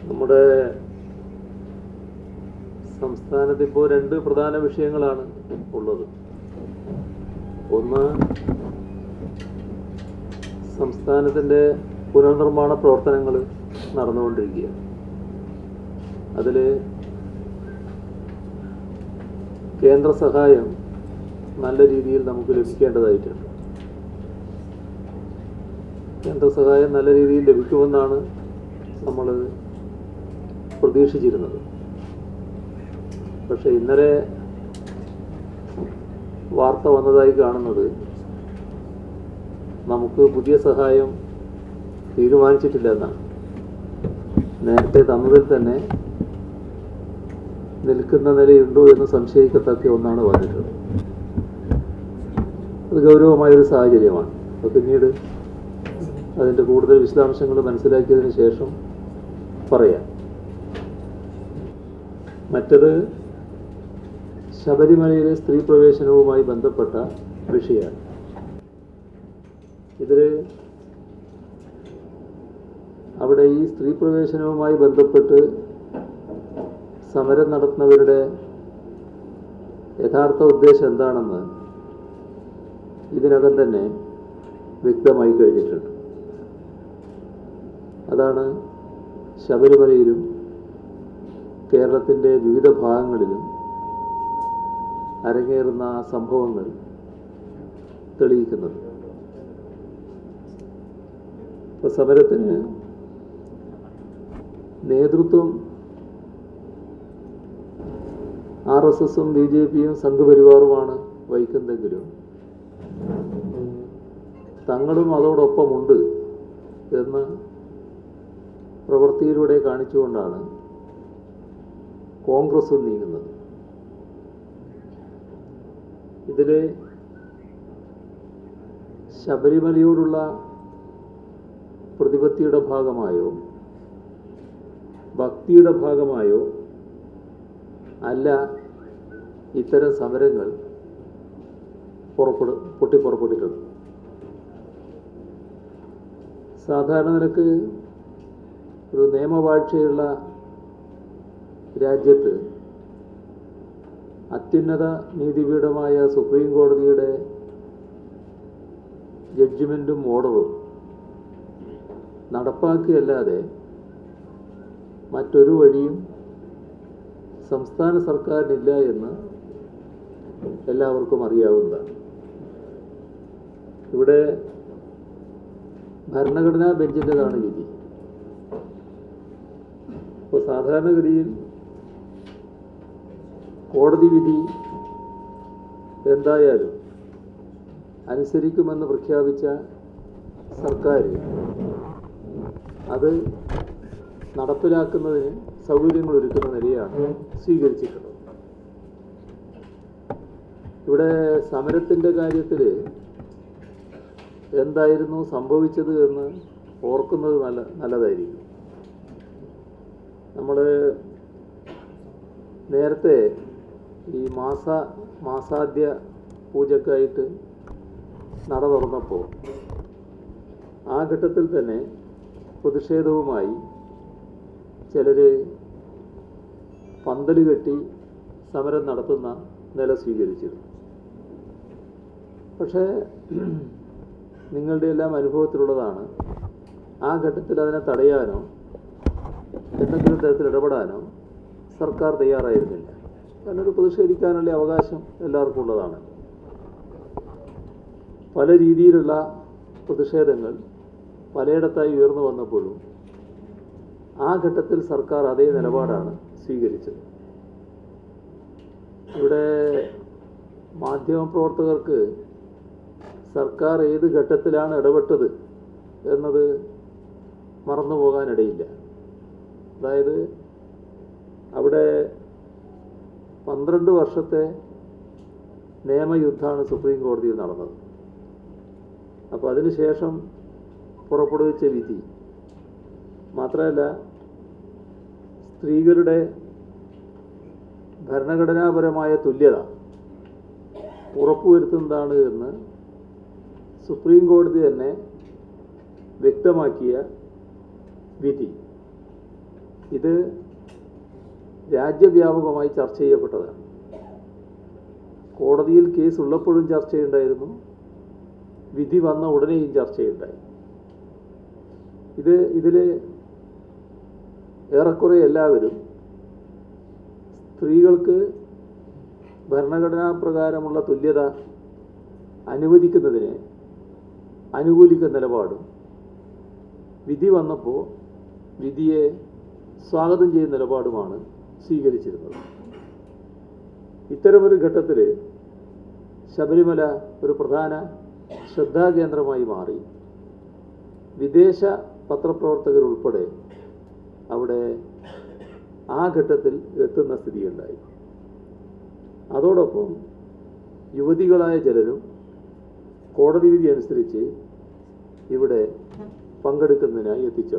നമ്മുടെ സംസ്ഥാനത്ത് ഇപ്പോൾ രണ്ട് പ്രധാന വിഷയങ്ങളാണ് ഉള്ളത് ഒന്ന് സംസ്ഥാനത്തിൻ്റെ പുനർനിർമ്മാണ പ്രവർത്തനങ്ങൾ നടന്നുകൊണ്ടിരിക്കുകയാണ് അതിൽ കേന്ദ്ര സഹായം നല്ല രീതിയിൽ നമുക്ക് ലഭിക്കേണ്ടതായിട്ടുണ്ട് കേന്ദ്ര സഹായം നല്ല രീതിയിൽ ലഭിക്കുമെന്നാണ് നമ്മൾ പ്രതീക്ഷിച്ചിരുന്നത് പക്ഷെ ഇന്നലെ വാർത്ത വന്നതായി കാണുന്നത് നമുക്ക് പുതിയ സഹായം തീരുമാനിച്ചിട്ടില്ല എന്നാണ് നേരത്തെ തന്നതിൽ തന്നെ നിൽക്കുന്ന നിലയുണ്ടോ എന്ന് സംശയിക്കത്തക്ക ഒന്നാണ് വന്നിട്ടുള്ളത് അത് ഗൗരവമായൊരു സാഹചര്യമാണ് അപ്പോൾ പിന്നീട് അതിൻ്റെ കൂടുതൽ വിശദാംശങ്ങൾ മനസ്സിലാക്കിയതിന് ശേഷം പറയാം മറ്റത് ശബരിമലയിലെ സ്ത്രീ പ്രവേശനവുമായി ബന്ധപ്പെട്ട വിഷയമാണ് ഇതിൽ അവിടെ ഈ സ്ത്രീ പ്രവേശനവുമായി ബന്ധപ്പെട്ട് സമരം നടത്തുന്നവരുടെ യഥാർത്ഥ ഉദ്ദേശം എന്താണെന്ന് ഇതിനകം തന്നെ വ്യക്തമായി കഴിഞ്ഞിട്ടുണ്ട് അതാണ് ശബരിമലയിലും കേരളത്തിൻ്റെ വിവിധ ഭാഗങ്ങളിലും അരങ്ങേറുന്ന സംഭവങ്ങൾ തെളിയിക്കുന്നത് ഇപ്പോൾ സമരത്തിന് നേതൃത്വം ആർ എസ് എസും ബി ജെ പിയും സംഘപരിവാറുമാണ് വഹിക്കുന്നതെങ്കിലും തങ്ങളും അതോടൊപ്പമുണ്ട് എന്ന് പ്രവൃത്തിയിലൂടെ കാണിച്ചുകൊണ്ടാണ് കോൺഗ്രസും നീങ്ങുന്നത് ഇതിൽ ശബരിമലയോടുള്ള പ്രതിപത്തിയുടെ ഭാഗമായോ ഭക്തിയുടെ ഭാഗമായോ അല്ല ഇത്തരം സമരങ്ങൾ പുറപ്പെടു പൊട്ടിപ്പുറപ്പെട്ടിട്ടുണ്ട് സാധാരണ നിലക്ക് ഒരു നിയമവാഴ്ചയുള്ള രാജ്യത്ത് അത്യുന്നത നീതിപീഠമായ സുപ്രീം കോടതിയുടെ ജഡ്ജിമെൻറ്റും ഓർഡറും നടപ്പാക്കുകയല്ലാതെ മറ്റൊരു വഴിയും സംസ്ഥാന സർക്കാരിനില്ല എന്ന് എല്ലാവർക്കും അറിയാവുന്നതാണ് ഇവിടെ ഭരണഘടനാ ബെഞ്ചിൻ്റെതാണ് വിധി അപ്പോൾ സാധാരണഗതിയിൽ കോടതി വിധി എന്തായാലും അനുസരിക്കുമെന്ന് പ്രഖ്യാപിച്ച സർക്കാർ അത് നടപ്പിലാക്കുന്നതിന് സൗകര്യങ്ങൾ ഒരുക്കുന്ന നിലയാണ് സ്വീകരിച്ചിട്ടുള്ളത് ഇവിടെ സമരത്തിൻ്റെ കാര്യത്തിൽ എന്തായിരുന്നു സംഭവിച്ചത് എന്ന് ഓർക്കുന്നത് നല്ല നല്ലതായിരിക്കും നമ്മൾ നേരത്തെ ഈ മാസ മാസാദ്യ പൂജക്കായിട്ട് നട തുറന്നപ്പോൾ ആ ഘട്ടത്തിൽ തന്നെ പ്രതിഷേധവുമായി ചിലർ പന്തൽ കെട്ടി സമരം നടത്തുന്ന നില സ്വീകരിച്ചിരുന്നു പക്ഷേ നിങ്ങളുടെ എല്ലാം അനുഭവത്തിലുള്ളതാണ് ആ ഘട്ടത്തിൽ അതിനെ തടയാനോ എന്തെങ്കിലും തരത്തിൽ ഇടപെടാനോ സർക്കാർ തയ്യാറായിരുന്നില്ല കാരണം ഒരു പ്രതിഷേധിക്കാനുള്ള അവകാശം എല്ലാവർക്കും ഉള്ളതാണ് പല രീതിയിലുള്ള പ്രതിഷേധങ്ങൾ പലയിടത്തായി ഉയർന്നു വന്നപ്പോഴും ആ ഘട്ടത്തിൽ സർക്കാർ അതേ നിലപാടാണ് സ്വീകരിച്ചത് ഇവിടെ മാധ്യമപ്രവർത്തകർക്ക് സർക്കാർ ഏത് ഘട്ടത്തിലാണ് ഇടപെട്ടത് എന്നത് മറന്നു പോകാനിടയില്ല അതായത് അവിടെ പന്ത്രണ്ട് വർഷത്തെ നിയമയുദ്ധമാണ് സുപ്രീം കോടതിയിൽ നടന്നത് അപ്പോൾ അതിനുശേഷം പുറപ്പെടുവിച്ച വിധി മാത്രമല്ല സ്ത്രീകളുടെ ഭരണഘടനാപരമായ തുല്യത ഉറപ്പുവരുത്തുന്നതാണ് എന്ന് സുപ്രീം കോടതി തന്നെ വ്യക്തമാക്കിയ വിധി ഇത് രാജ്യവ്യാപകമായി ചർച്ച ചെയ്യപ്പെട്ടതാണ് കോടതിയിൽ കേസ് ഉള്ളപ്പോഴും ചർച്ചയുണ്ടായിരുന്നു വിധി വന്ന ഉടനെയും ചർച്ചയുണ്ടായി ഇത് ഇതിൽ ഏറെക്കുറെ എല്ലാവരും സ്ത്രീകൾക്ക് ഭരണഘടനാ പ്രകാരമുള്ള തുല്യത അനുവദിക്കുന്നതിനെ അനുകൂലിക്കുന്ന നിലപാടും വിധി വന്നപ്പോൾ വിധിയെ സ്വാഗതം ചെയ്യുന്ന നിലപാടുമാണ് സ്വീകരിച്ചിരുന്നത് ഇത്തരമൊരു ഘട്ടത്തിൽ ശബരിമല ഒരു പ്രധാന ശ്രദ്ധാകേന്ദ്രമായി മാറി വിദേശ പത്രപ്രവർത്തകരുൾപ്പെടെ അവിടെ ആ ഘട്ടത്തിൽ എത്തുന്ന സ്ഥിതിയുണ്ടായി അതോടൊപ്പം യുവതികളായ ചിലരും കോടതി വിധി അനുസരിച്ച് ഇവിടെ പങ്കെടുക്കുന്നതിനായി എത്തിച്ചോ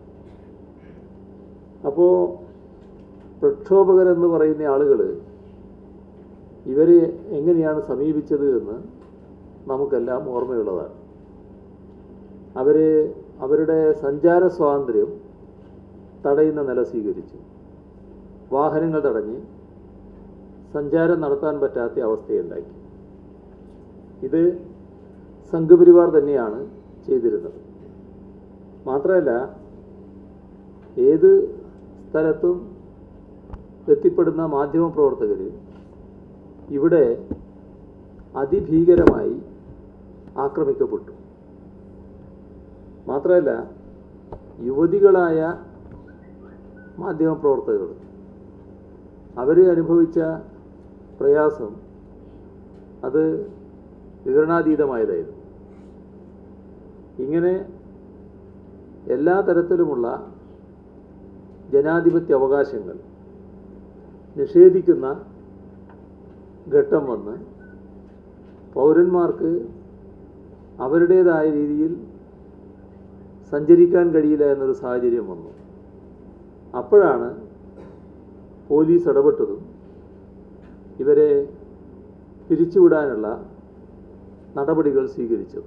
അപ്പോൾ പ്രക്ഷോഭകരെന്ന് പറയുന്ന ആളുകൾ ഇവരെ എങ്ങനെയാണ് സമീപിച്ചത് എന്ന് നമുക്കെല്ലാം ഓർമ്മയുള്ളതാണ് അവർ അവരുടെ സഞ്ചാര സ്വാതന്ത്ര്യം തടയുന്ന നില സ്വീകരിച്ചു വാഹനങ്ങൾ തടഞ്ഞ് സഞ്ചാരം നടത്താൻ പറ്റാത്ത അവസ്ഥയുണ്ടാക്കി ഇത് സംഘപരിവാർ തന്നെയാണ് ചെയ്തിരുന്നത് മാത്രമല്ല ഏത് സ്ഥലത്തും എത്തിപ്പെടുന്ന മാധ്യമപ്രവർത്തകർ ഇവിടെ അതിഭീകരമായി ആക്രമിക്കപ്പെട്ടു മാത്രമല്ല യുവതികളായ മാധ്യമപ്രവർത്തകർ അവർ അനുഭവിച്ച പ്രയാസം അത് വിവരണാതീതമായതായിരുന്നു ഇങ്ങനെ എല്ലാ തരത്തിലുമുള്ള ജനാധിപത്യ അവകാശങ്ങൾ നിഷേധിക്കുന്ന ഘട്ടം വന്ന് പൗരന്മാർക്ക് അവരുടേതായ രീതിയിൽ സഞ്ചരിക്കാൻ കഴിയില്ല എന്നൊരു സാഹചര്യം വന്നു അപ്പോഴാണ് പോലീസ് ഇടപെട്ടതും ഇവരെ പിരിച്ചുവിടാനുള്ള നടപടികൾ സ്വീകരിച്ചത്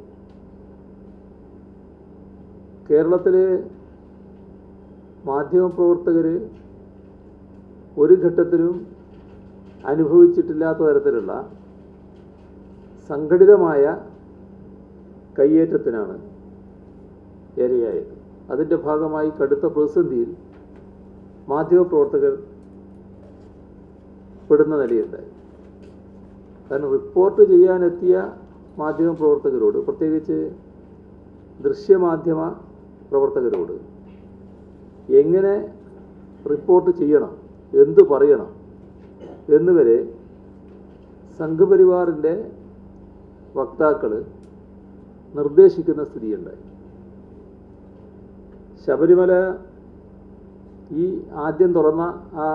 കേരളത്തിലെ മാധ്യമപ്രവർത്തകർ ഒരു ഘട്ടത്തിലും അനുഭവിച്ചിട്ടില്ലാത്ത തരത്തിലുള്ള സംഘടിതമായ കയ്യേറ്റത്തിനാണ് ഇരയായത് അതിൻ്റെ ഭാഗമായി കടുത്ത പ്രതിസന്ധിയിൽ മാധ്യമപ്രവർത്തകർ പെടുന്ന നിലയുണ്ടായി കാരണം റിപ്പോർട്ട് ചെയ്യാനെത്തിയ മാധ്യമപ്രവർത്തകരോട് പ്രത്യേകിച്ച് ദൃശ്യമാധ്യമ പ്രവർത്തകരോട് എങ്ങനെ റിപ്പോർട്ട് ചെയ്യണം എന്ത് പറയണം എന്നുവരെ സംഘപരിവാറിൻ്റെ വക്താക്കൾ നിർദ്ദേശിക്കുന്ന സ്ഥിതിയുണ്ടായി ശബരിമല ഈ ആദ്യം തുറന്ന ആ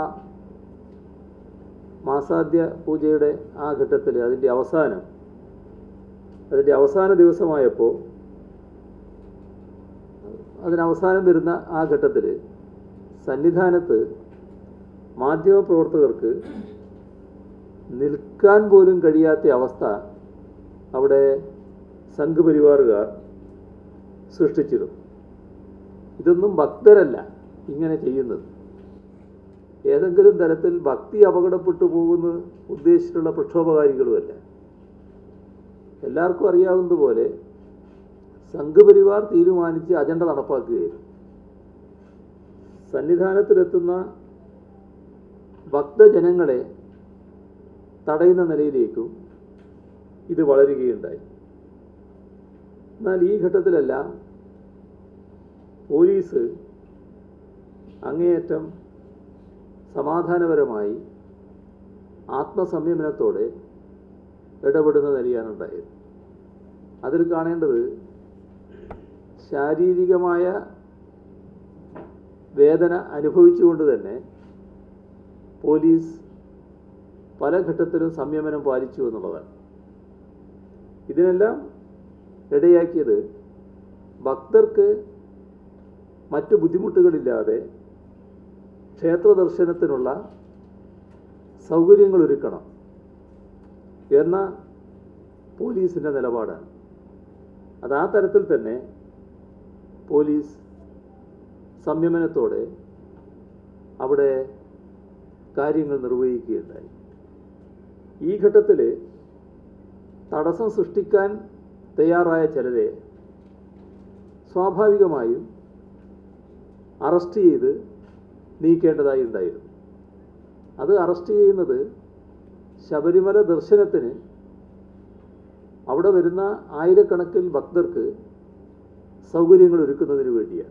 മാസാദ്യ പൂജയുടെ ആ ഘട്ടത്തിൽ അതിൻ്റെ അവസാനം അതിൻ്റെ അവസാന ദിവസമായപ്പോൾ അതിനവസാനം വരുന്ന ആ ഘട്ടത്തിൽ സന്നിധാനത്ത് മാധ്യമപ്രവർത്തകർക്ക് നിൽക്കാൻ പോലും കഴിയാത്ത അവസ്ഥ അവിടെ സംഘപരിവാറുകാർ സൃഷ്ടിച്ചിരുന്നു ഇതൊന്നും ഭക്തരല്ല ഇങ്ങനെ ചെയ്യുന്നത് ഏതെങ്കിലും തരത്തിൽ ഭക്തി അപകടപ്പെട്ടു പോകുന്ന ഉദ്ദേശിച്ചിട്ടുള്ള പ്രക്ഷോഭകാരികളുമല്ല എല്ലാവർക്കും അറിയാവുന്നതുപോലെ സംഘപരിവാർ തീരുമാനിച്ച് അജണ്ട നടപ്പാക്കുകയായിരുന്നു സന്നിധാനത്തിലെത്തുന്ന ഭക്തജനങ്ങളെ തടയുന്ന നിലയിലേക്കും ഇത് വളരുകയുണ്ടായി എന്നാൽ ഈ ഘട്ടത്തിലെല്ലാം പോലീസ് അങ്ങേയറ്റം സമാധാനപരമായി ആത്മസംയമനത്തോടെ ഇടപെടുന്ന നിലയാണുണ്ടായത് അതിൽ കാണേണ്ടത് ശാരീരികമായ വേദന അനുഭവിച്ചുകൊണ്ട് തന്നെ പോലീസ് പല ഘട്ടത്തിലും സംയമനം പാലിച്ചു എന്നുള്ളതാണ് ഇതിനെല്ലാം ഇടയാക്കിയത് ഭക്തർക്ക് മറ്റു ബുദ്ധിമുട്ടുകളില്ലാതെ ക്ഷേത്ര ദർശനത്തിനുള്ള സൗകര്യങ്ങൾ ഒരുക്കണം എന്ന പോലീസിൻ്റെ നിലപാടാണ് അത് ആ തരത്തിൽ തന്നെ പോലീസ് സംയമനത്തോടെ അവിടെ കാര്യങ്ങൾ നിർവഹിക്കുകയുണ്ടായി ഈ ഘട്ടത്തിൽ തടസ്സം സൃഷ്ടിക്കാൻ തയ്യാറായ ചിലരെ സ്വാഭാവികമായും അറസ്റ്റ് ചെയ്ത് നീക്കേണ്ടതായി ഉണ്ടായിരുന്നു അത് അറസ്റ്റ് ചെയ്യുന്നത് ശബരിമല ദർശനത്തിന് അവിടെ വരുന്ന ആയിരക്കണക്കിന് ഭക്തർക്ക് സൗകര്യങ്ങൾ ഒരുക്കുന്നതിന് വേണ്ടിയാണ്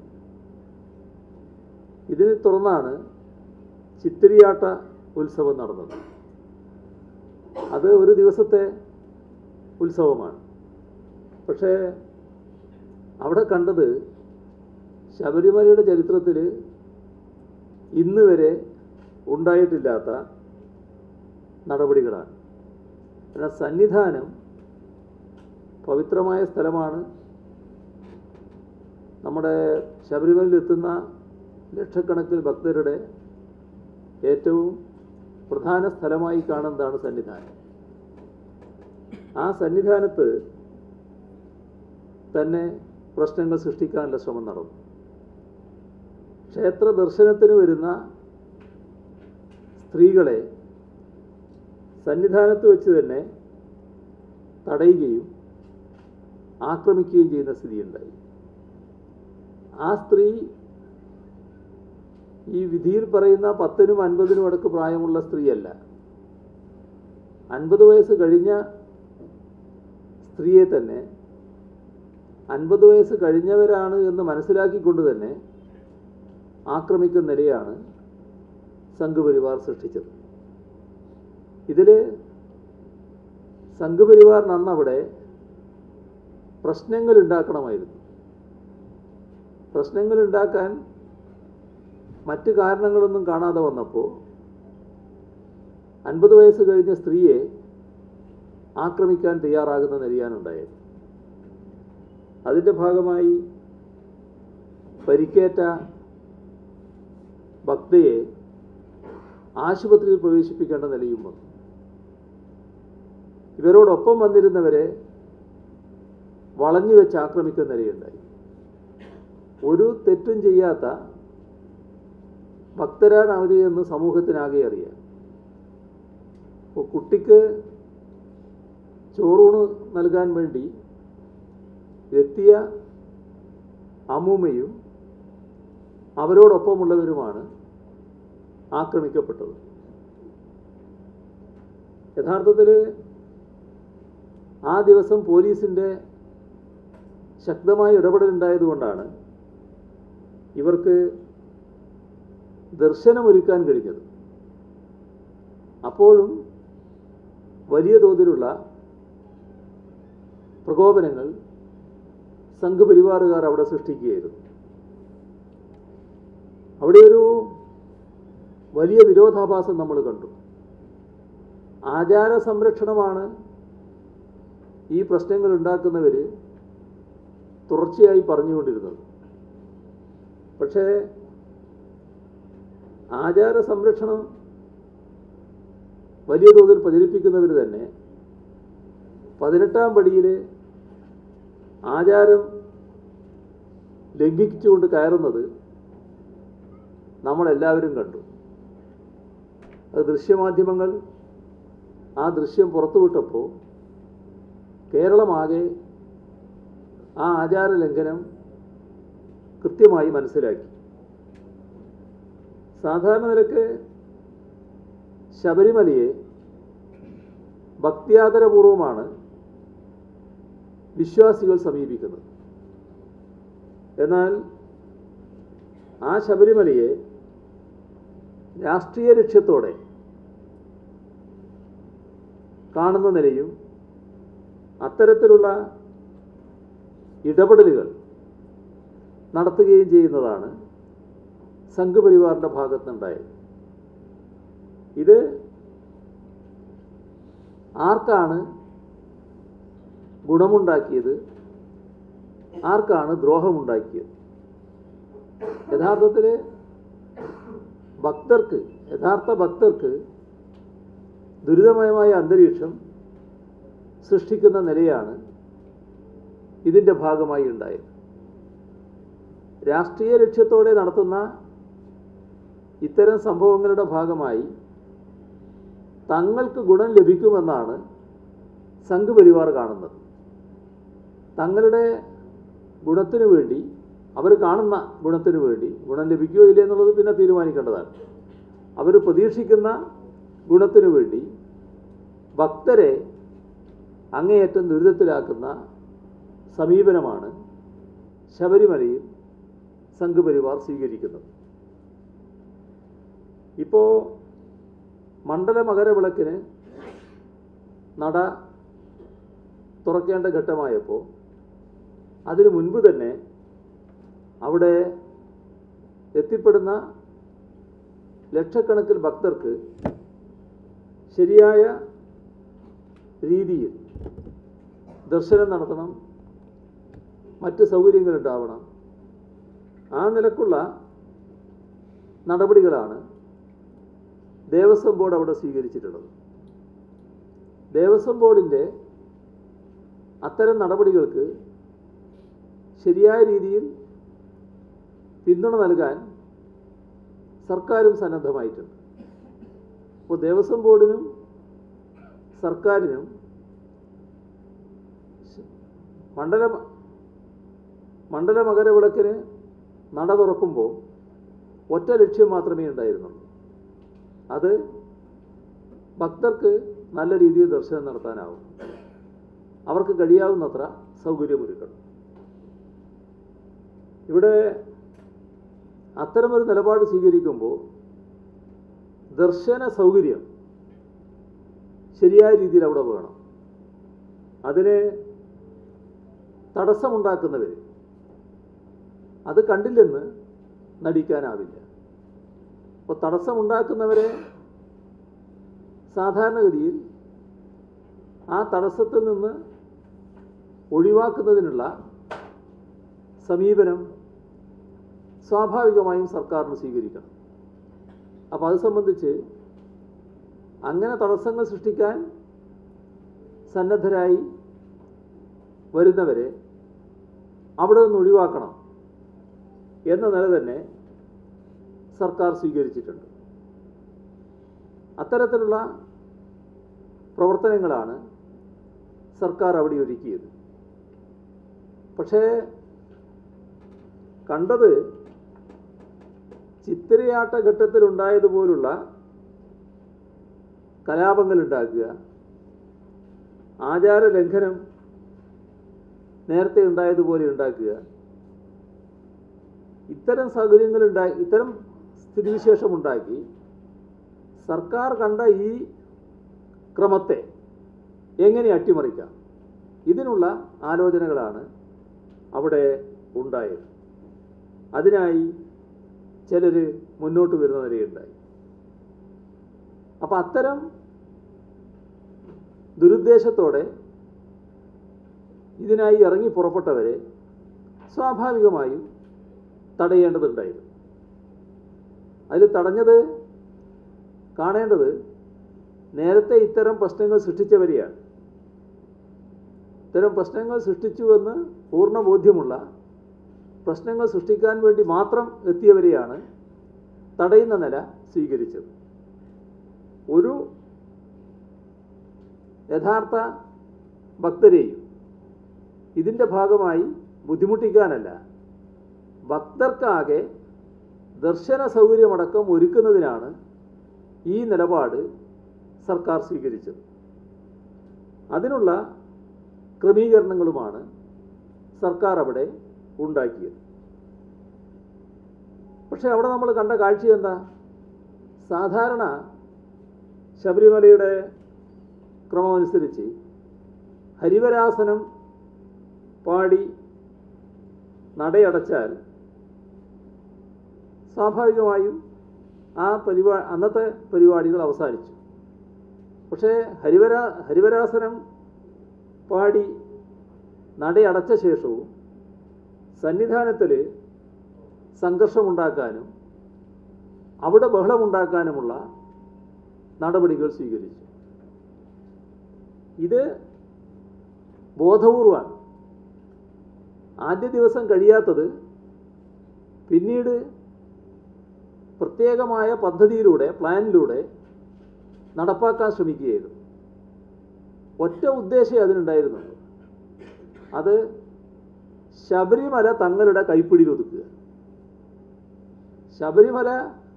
ഇതിനെ തുടർന്നാണ് ചിത്തിരിയാട്ട ഉത്സവം നടന്നത് അത് ഒരു ദിവസത്തെ ഉത്സവമാണ് പക്ഷേ അവിടെ കണ്ടത് ശബരിമലയുടെ ചരിത്രത്തിൽ ഇന്ന് വരെ ഉണ്ടായിട്ടില്ലാത്ത നടപടികളാണ് എന്നാൽ സന്നിധാനം പവിത്രമായ സ്ഥലമാണ് നമ്മുടെ ശബരിമലയിൽ എത്തുന്ന ലക്ഷക്കണക്കിന് ഭക്തരുടെ ഏറ്റവും പ്രധാന സ്ഥലമായി കാണുന്നതാണ് സന്നിധാനം ആ സന്നിധാനത്ത് തന്നെ പ്രശ്നങ്ങൾ സൃഷ്ടിക്കാനുള്ള ശ്രമം നടന്നു ക്ഷേത്ര ദർശനത്തിന് വരുന്ന സ്ത്രീകളെ സന്നിധാനത്ത് വെച്ച് തന്നെ തടയുകയും ആക്രമിക്കുകയും ചെയ്യുന്ന സ്ഥിതിയുണ്ടായി ആ സ്ത്രീ ഈ വിധിയിൽ പറയുന്ന പത്തിനും അൻപതിനും അടുക്ക് പ്രായമുള്ള സ്ത്രീയല്ല അൻപത് വയസ്സ് കഴിഞ്ഞ സ്ത്രീയെ തന്നെ അൻപത് വയസ്സ് കഴിഞ്ഞവരാണ് എന്ന് മനസ്സിലാക്കിക്കൊണ്ട് തന്നെ ആക്രമിക്കുന്ന നിലയാണ് സംഘപരിവാർ സൃഷ്ടിച്ചത് ഇതിൽ സംഘപരിവാറിന് അന്ന് അവിടെ പ്രശ്നങ്ങൾ ഉണ്ടാക്കണമായിരുന്നു പ്രശ്നങ്ങൾ ഉണ്ടാക്കാൻ മറ്റ് കാരണങ്ങളൊന്നും കാണാതെ വന്നപ്പോൾ അൻപത് വയസ്സ് കഴിഞ്ഞ സ്ത്രീയെ ആക്രമിക്കാൻ തയ്യാറാകുന്ന നിലയാണുണ്ടായത് അതിൻ്റെ ഭാഗമായി പരിക്കേറ്റ ഭക്തയെ ആശുപത്രിയിൽ പ്രവേശിപ്പിക്കേണ്ട നിലയും വന്നു ഇവരോടൊപ്പം വന്നിരുന്നവരെ വളഞ്ഞു വെച്ച് ആക്രമിക്കുന്ന നിലയുണ്ടായി ഒരു തെറ്റും ചെയ്യാത്ത ഭക്തരാണ് അവർ എന്ന് സമൂഹത്തിനാകെ അറിയാം അപ്പോൾ കുട്ടിക്ക് ചോറൂണ് നൽകാൻ വേണ്ടി എത്തിയ അമ്മൂമ്മയും അവരോടൊപ്പമുള്ളവരുമാണ് ആക്രമിക്കപ്പെട്ടത് യഥാർത്ഥത്തിൽ ആ ദിവസം പോലീസിൻ്റെ ശക്തമായ ഇടപെടലുണ്ടായതുകൊണ്ടാണ് ഇവർക്ക് ദർശനമൊരുക്കാൻ കഴിഞ്ഞത് അപ്പോഴും വലിയ തോതിലുള്ള പ്രകോപനങ്ങൾ സംഘപരിവാറുകാർ അവിടെ സൃഷ്ടിക്കുകയായിരുന്നു അവിടെ ഒരു വലിയ വിരോധാഭാസം നമ്മൾ കണ്ടു ആചാര സംരക്ഷണമാണ് ഈ പ്രശ്നങ്ങൾ ഉണ്ടാക്കുന്നവർ തുടർച്ചയായി പറഞ്ഞുകൊണ്ടിരുന്നത് പക്ഷേ ആചാര സംരക്ഷണം വലിയ തോതിൽ പ്രചരിപ്പിക്കുന്നവർ തന്നെ പതിനെട്ടാം പടിയിൽ ആചാരം ലംഘിച്ചുകൊണ്ട് കയറുന്നത് നമ്മളെല്ലാവരും കണ്ടു അത് ദൃശ്യമാധ്യമങ്ങൾ ആ ദൃശ്യം പുറത്തുവിട്ടപ്പോൾ കേരളമാകെ ആ ആചാര ലംഘനം കൃത്യമായി മനസ്സിലാക്കി സാധാരണ നിലക്ക് ശബരിമലയെ ഭക്തിയാദരപൂർവമാണ് വിശ്വാസികൾ സമീപിക്കുന്നത് എന്നാൽ ആ ശബരിമലയെ രാഷ്ട്രീയ ലക്ഷ്യത്തോടെ കാണുന്ന നിലയും അത്തരത്തിലുള്ള ഇടപെടലുകൾ നടത്തുകയും ചെയ്യുന്നതാണ് സംഘപരിവാറിൻ്റെ ഭാഗത്തുനിന്നുണ്ടായത് ഇത് ആർക്കാണ് ഗുണമുണ്ടാക്കിയത് ആർക്കാണ് ദ്രോഹമുണ്ടാക്കിയത് യഥാർത്ഥത്തിൽ ഭക്തർക്ക് യഥാർത്ഥ ഭക്തർക്ക് ദുരിതമയമായ അന്തരീക്ഷം സൃഷ്ടിക്കുന്ന നിലയാണ് ഇതിൻ്റെ ഭാഗമായി ഉണ്ടായത് രാഷ്ട്രീയ ലക്ഷ്യത്തോടെ നടത്തുന്ന ഇത്തരം സംഭവങ്ങളുടെ ഭാഗമായി തങ്ങൾക്ക് ഗുണം ലഭിക്കുമെന്നാണ് സംഘപരിവാർ കാണുന്നത് തങ്ങളുടെ ഗുണത്തിനു വേണ്ടി അവർ കാണുന്ന ഗുണത്തിനു വേണ്ടി ഗുണം ലഭിക്കുകയോ ഇല്ല എന്നുള്ളത് പിന്നെ തീരുമാനിക്കേണ്ടതാണ് അവർ പ്രതീക്ഷിക്കുന്ന ഗുണത്തിനു വേണ്ടി ഭക്തരെ അങ്ങേയറ്റം ദുരിതത്തിലാക്കുന്ന സമീപനമാണ് ശബരിമലയിൽ സംഘപരിവാർ സ്വീകരിക്കുന്നത് ഇപ്പോൾ മണ്ഡല മകരവിളക്കിന് നട തുറക്കേണ്ട ഘട്ടമായപ്പോൾ അതിനു മുൻപ് തന്നെ അവിടെ എത്തിപ്പെടുന്ന ലക്ഷക്കണക്കിന് ഭക്തർക്ക് ശരിയായ രീതിയിൽ ദർശനം നടത്തണം മറ്റ് സൗകര്യങ്ങൾ ഉണ്ടാവണം ആ നിലക്കുള്ള നടപടികളാണ് ദേവസ്വം ബോർഡ് അവിടെ സ്വീകരിച്ചിട്ടുള്ളത് ദേവസ്വം ബോർഡിൻ്റെ അത്തരം നടപടികൾക്ക് ശരിയായ രീതിയിൽ പിന്തുണ നൽകാൻ സർക്കാരും സന്നദ്ധമായിട്ടുണ്ട് അപ്പോൾ ദേവസ്വം ബോർഡിനും സർക്കാരിനും മണ്ഡല മണ്ഡല മകരവിളക്കിന് നട തുറക്കുമ്പോൾ ഒറ്റ ലക്ഷ്യം മാത്രമേ ഉണ്ടായിരുന്നുള്ളൂ അത് ഭക്തർക്ക് നല്ല രീതിയിൽ ദർശനം നടത്താനാവും അവർക്ക് കഴിയാവുന്നത്ര സൗകര്യമൊരുക്കണം ഇവിടെ അത്തരമൊരു നിലപാട് സ്വീകരിക്കുമ്പോൾ ദർശന സൗകര്യം ശരിയായ രീതിയിൽ അവിടെ വേണം അതിന് തടസ്സമുണ്ടാക്കുന്നവർ അത് കണ്ടില്ലെന്ന് നടിക്കാനാവില്ല അപ്പോൾ തടസ്സമുണ്ടാക്കുന്നവരെ സാധാരണഗതിയിൽ ആ തടസ്സത്തിൽ നിന്ന് ഒഴിവാക്കുന്നതിനുള്ള സമീപനം സ്വാഭാവികമായും സർക്കാരിന് സ്വീകരിക്കണം അപ്പോൾ അത് സംബന്ധിച്ച് അങ്ങനെ തടസ്സങ്ങൾ സൃഷ്ടിക്കാൻ സന്നദ്ധരായി വരുന്നവരെ അവിടെ നിന്ന് ഒഴിവാക്കണം എന്ന നില തന്നെ സർക്കാർ സ്വീകരിച്ചിട്ടുണ്ട് അത്തരത്തിലുള്ള പ്രവർത്തനങ്ങളാണ് സർക്കാർ അവിടെ ഒരുക്കിയത് പക്ഷേ കണ്ടത് ചിത്തിരയാട്ട ഘട്ടത്തിലുണ്ടായതുപോലുള്ള കലാപങ്ങൾ ഉണ്ടാക്കുക ആചാര ലംഘനം നേരത്തെ ഉണ്ടായതുപോലെ ഉണ്ടാക്കുക ഇത്തരം സാഹചര്യങ്ങൾ ഉണ്ടായി ഇത്തരം സ്ഥിതിവിശേഷം ഉണ്ടാക്കി സർക്കാർ കണ്ട ഈ ക്രമത്തെ എങ്ങനെ അട്ടിമറിക്കാം ഇതിനുള്ള ആലോചനകളാണ് അവിടെ ഉണ്ടായത് അതിനായി ചിലർ മുന്നോട്ട് വരുന്ന നിലയുണ്ടായി അപ്പം അത്തരം ദുരുദ്ദേശത്തോടെ ഇതിനായി ഇറങ്ങി പുറപ്പെട്ടവരെ സ്വാഭാവികമായും തടയേണ്ടതുണ്ടായിരുന്നു അതിൽ തടഞ്ഞത് കാണേണ്ടത് നേരത്തെ ഇത്തരം പ്രശ്നങ്ങൾ സൃഷ്ടിച്ചവരെയാണ് ഇത്തരം പ്രശ്നങ്ങൾ സൃഷ്ടിച്ചുവെന്ന് പൂർണ്ണ ബോധ്യമുള്ള പ്രശ്നങ്ങൾ സൃഷ്ടിക്കാൻ വേണ്ടി മാത്രം എത്തിയവരെയാണ് തടയുന്ന നില സ്വീകരിച്ചത് ഒരു യഥാർത്ഥ ഭക്തരെയും ഇതിൻ്റെ ഭാഗമായി ബുദ്ധിമുട്ടിക്കാനല്ല ഭക്തർക്കാകെ ദർശന സൗകര്യമടക്കം ഒരുക്കുന്നതിനാണ് ഈ നിലപാട് സർക്കാർ സ്വീകരിച്ചത് അതിനുള്ള ക്രമീകരണങ്ങളുമാണ് സർക്കാർ അവിടെ ഉണ്ടാക്കിയത് പക്ഷെ അവിടെ നമ്മൾ കണ്ട കാഴ്ച എന്താ സാധാരണ ശബരിമലയുടെ ക്രമമനുസരിച്ച് ഹരിവരാസനം പാടി നടയടച്ചാൽ സ്വാഭാവികമായും ആ പരിപാ അന്നത്തെ പരിപാടികൾ അവസാനിച്ചു പക്ഷേ ഹരിവരാ ഹരിവരാസനം പാടി നടയടച്ച ശേഷവും സന്നിധാനത്തിൽ സംഘർഷമുണ്ടാക്കാനും അവിടെ ബഹളമുണ്ടാക്കാനുമുള്ള നടപടികൾ സ്വീകരിച്ചു ഇത് ബോധപൂർവമാണ് ആദ്യ ദിവസം കഴിയാത്തത് പിന്നീട് പ്രത്യേകമായ പദ്ധതിയിലൂടെ പ്ലാനിലൂടെ നടപ്പാക്കാൻ ശ്രമിക്കുകയായിരുന്നു ഒറ്റ ഉദ്ദേശം അതിനുണ്ടായിരുന്നുള്ളൂ അത് ശബരിമല തങ്ങളുടെ കൈപ്പിടിയിൽ ഒതുക്കുക ശബരിമല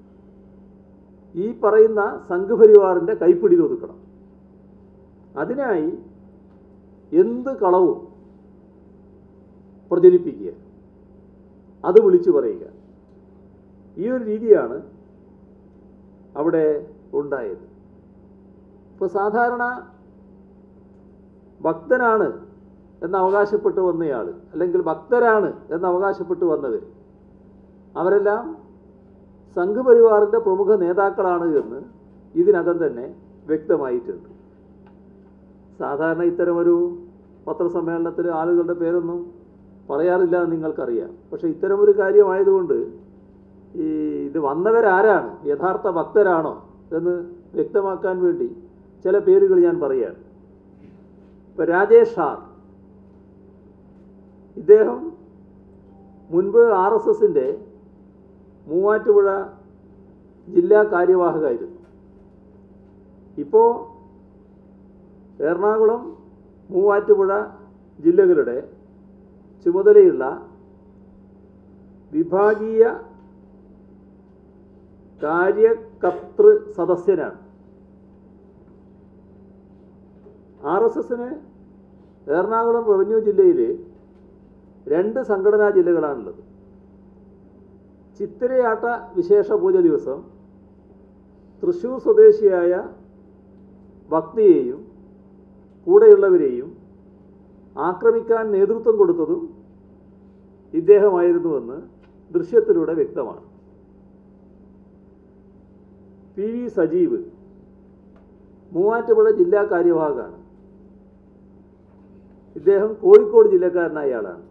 ഈ പറയുന്ന സംഘപരിവാറിൻ്റെ കൈപ്പിടിയിൽ ഒതുക്കണം അതിനായി എന്ത് കളവും പ്രചരിപ്പിക്കുക അത് വിളിച്ചു പറയുക ഈ ഒരു രീതിയാണ് അവിടെ ഉണ്ടായത് ഇപ്പോൾ സാധാരണ ഭക്തനാണ് എന്ന് അവകാശപ്പെട്ട് വന്നയാൾ അല്ലെങ്കിൽ ഭക്തരാണ് എന്ന് അവകാശപ്പെട്ട് വന്നവർ അവരെല്ലാം സംഘപരിവാറിൻ്റെ പ്രമുഖ നേതാക്കളാണ് എന്ന് ഇതിനകം തന്നെ വ്യക്തമായിട്ടുണ്ട് സാധാരണ ഇത്തരമൊരു പത്രസമ്മേളനത്തിൽ ആളുകളുടെ പേരൊന്നും പറയാറില്ല എന്ന് നിങ്ങൾക്കറിയാം പക്ഷേ ഇത്തരമൊരു കാര്യമായതുകൊണ്ട് ഈ ഇത് വന്നവരാരാണ് യഥാർത്ഥ ഭക്തരാണോ എന്ന് വ്യക്തമാക്കാൻ വേണ്ടി ചില പേരുകൾ ഞാൻ പറയുകയാണ് ഇപ്പം രാജേഷ് ഷാർ ഇദ്ദേഹം മുൻപ് ആർ എസ് എസിൻ്റെ മൂവാറ്റുപുഴ ജില്ലാ കാര്യവാഹകായിരുന്നു ഇപ്പോൾ എറണാകുളം മൂവാറ്റുപുഴ ജില്ലകളുടെ ചുമതലയുള്ള വിഭാഗീയ കാര്യകർത്തൃ സദസ്യനാണ് ആർ എസ് എസിന് എറണാകുളം റവന്യൂ ജില്ലയിൽ രണ്ട് സംഘടനാ ജില്ലകളാണുള്ളത് ചിത്തിരയാട്ട വിശേഷ പൂജ ദിവസം തൃശ്ശൂർ സ്വദേശിയായ ഭക്തിയെയും കൂടെയുള്ളവരെയും ആക്രമിക്കാൻ നേതൃത്വം കൊടുത്തതും ഇദ്ദേഹമായിരുന്നുവെന്ന് ദൃശ്യത്തിലൂടെ വ്യക്തമാണ് പി വി സജീവ് മൂവാറ്റുപുഴ ജില്ലാ കാര്യവാഹകാണ് ഇദ്ദേഹം കോഴിക്കോട് ജില്ലക്കാരനായ ആളാണ്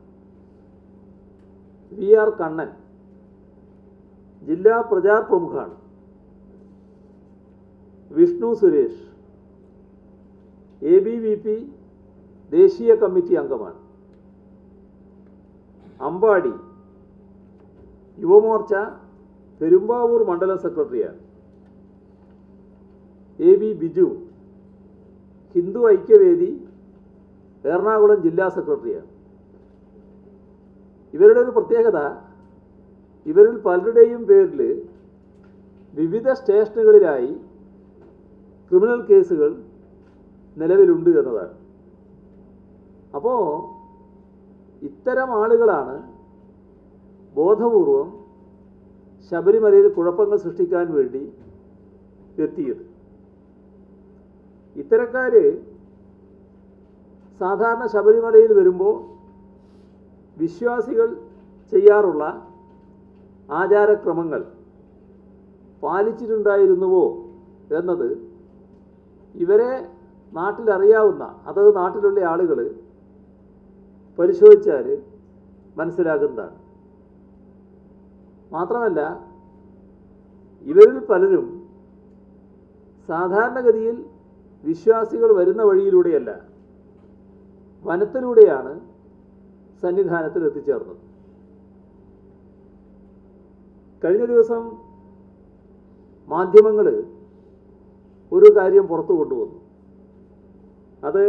വി ആർ കണ്ണൻ ജില്ലാ പ്രചാർ പ്രമുഖാണ് Vishnu Suresh A B V P ദേശീയ കമ്മിറ്റി അംഗമാണ് അമ്പാടി യുവമോർച്ച പെരുമ്പാവൂർ മണ്ഡലം സെക്രട്ടറിയാണ് എ ബി ബിജു ഹിന്ദു ഐക്യവേദി എറണാകുളം ജില്ലാ സെക്രട്ടറിയാണ് ഇവരുടെ ഒരു പ്രത്യേകത ഇവരിൽ പലരുടെയും പേരിൽ വിവിധ സ്റ്റേഷനുകളിലായി ക്രിമിനൽ കേസുകൾ നിലവിലുണ്ട് എന്നതാണ് അപ്പോൾ ഇത്തരം ആളുകളാണ് ബോധപൂർവം ശബരിമലയിൽ കുഴപ്പങ്ങൾ സൃഷ്ടിക്കാൻ വേണ്ടി എത്തിയത് ഇത്തരക്കാർ സാധാരണ ശബരിമലയിൽ വരുമ്പോൾ വിശ്വാസികൾ ചെയ്യാറുള്ള ആചാരക്രമങ്ങൾ പാലിച്ചിട്ടുണ്ടായിരുന്നുവോ എന്നത് ഇവരെ നാട്ടിലറിയാവുന്ന അതത് നാട്ടിലുള്ള ആളുകൾ പരിശോധിച്ചാൽ മനസ്സിലാകുന്നതാണ് മാത്രമല്ല ഇവരിൽ പലരും സാധാരണഗതിയിൽ വിശ്വാസികൾ വരുന്ന വഴിയിലൂടെയല്ല വനത്തിലൂടെയാണ് സന്നിധാനത്തിൽ എത്തിച്ചേർന്നത് കഴിഞ്ഞ ദിവസം മാധ്യമങ്ങൾ ഒരു കാര്യം പുറത്തു കൊണ്ടുവന്നു അത്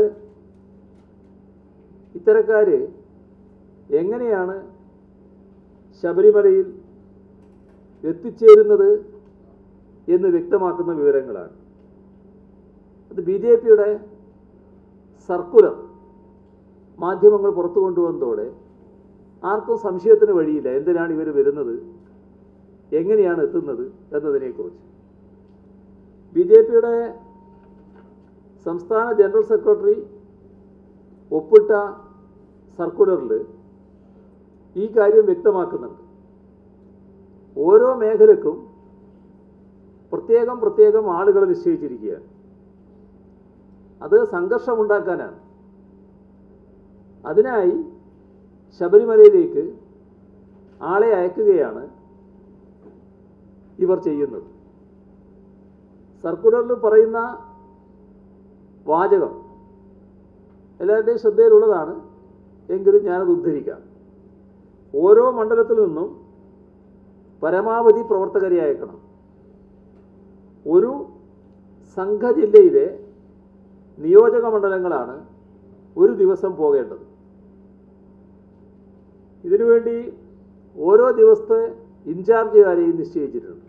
ഇത്തരക്കാർ എങ്ങനെയാണ് ശബരിമലയിൽ എത്തിച്ചേരുന്നത് എന്ന് വ്യക്തമാക്കുന്ന വിവരങ്ങളാണ് അത് ബി ജെ പിയുടെ സർക്കുലർ മാധ്യമങ്ങൾ പുറത്തു കൊണ്ടുവന്നതോടെ ആർക്കും സംശയത്തിന് വഴിയില്ല എന്തിനാണ് ഇവർ വരുന്നത് എങ്ങനെയാണ് എത്തുന്നത് എന്നതിനെക്കുറിച്ച് ബി ജെ പിയുടെ സംസ്ഥാന ജനറൽ സെക്രട്ടറി ഒപ്പിട്ട സർക്കുലറിൽ ഈ കാര്യം വ്യക്തമാക്കുന്നുണ്ട് ഓരോ മേഖലക്കും പ്രത്യേകം പ്രത്യേകം ആളുകളെ നിശ്ചയിച്ചിരിക്കുകയാണ് അത് സംഘർഷമുണ്ടാക്കാനാണ് അതിനായി ശബരിമലയിലേക്ക് ആളെ അയക്കുകയാണ് ഇവർ ചെയ്യുന്നത് സർക്കുലറിൽ പറയുന്ന വാചകം എല്ലാവരുടെയും ശ്രദ്ധയിലുള്ളതാണ് എങ്കിലും ഞാനത് ഉദ്ധരിക്കാം ഓരോ മണ്ഡലത്തിൽ നിന്നും പരമാവധി പ്രവർത്തകരെ അയക്കണം ഒരു സംഘ ജില്ലയിലെ നിയോജക മണ്ഡലങ്ങളാണ് ഒരു ദിവസം പോകേണ്ടത് ഇതിനുവേണ്ടി ഓരോ ദിവസത്തെ ഇൻചാർജുകാരെയും നിശ്ചയിച്ചിട്ടുണ്ട്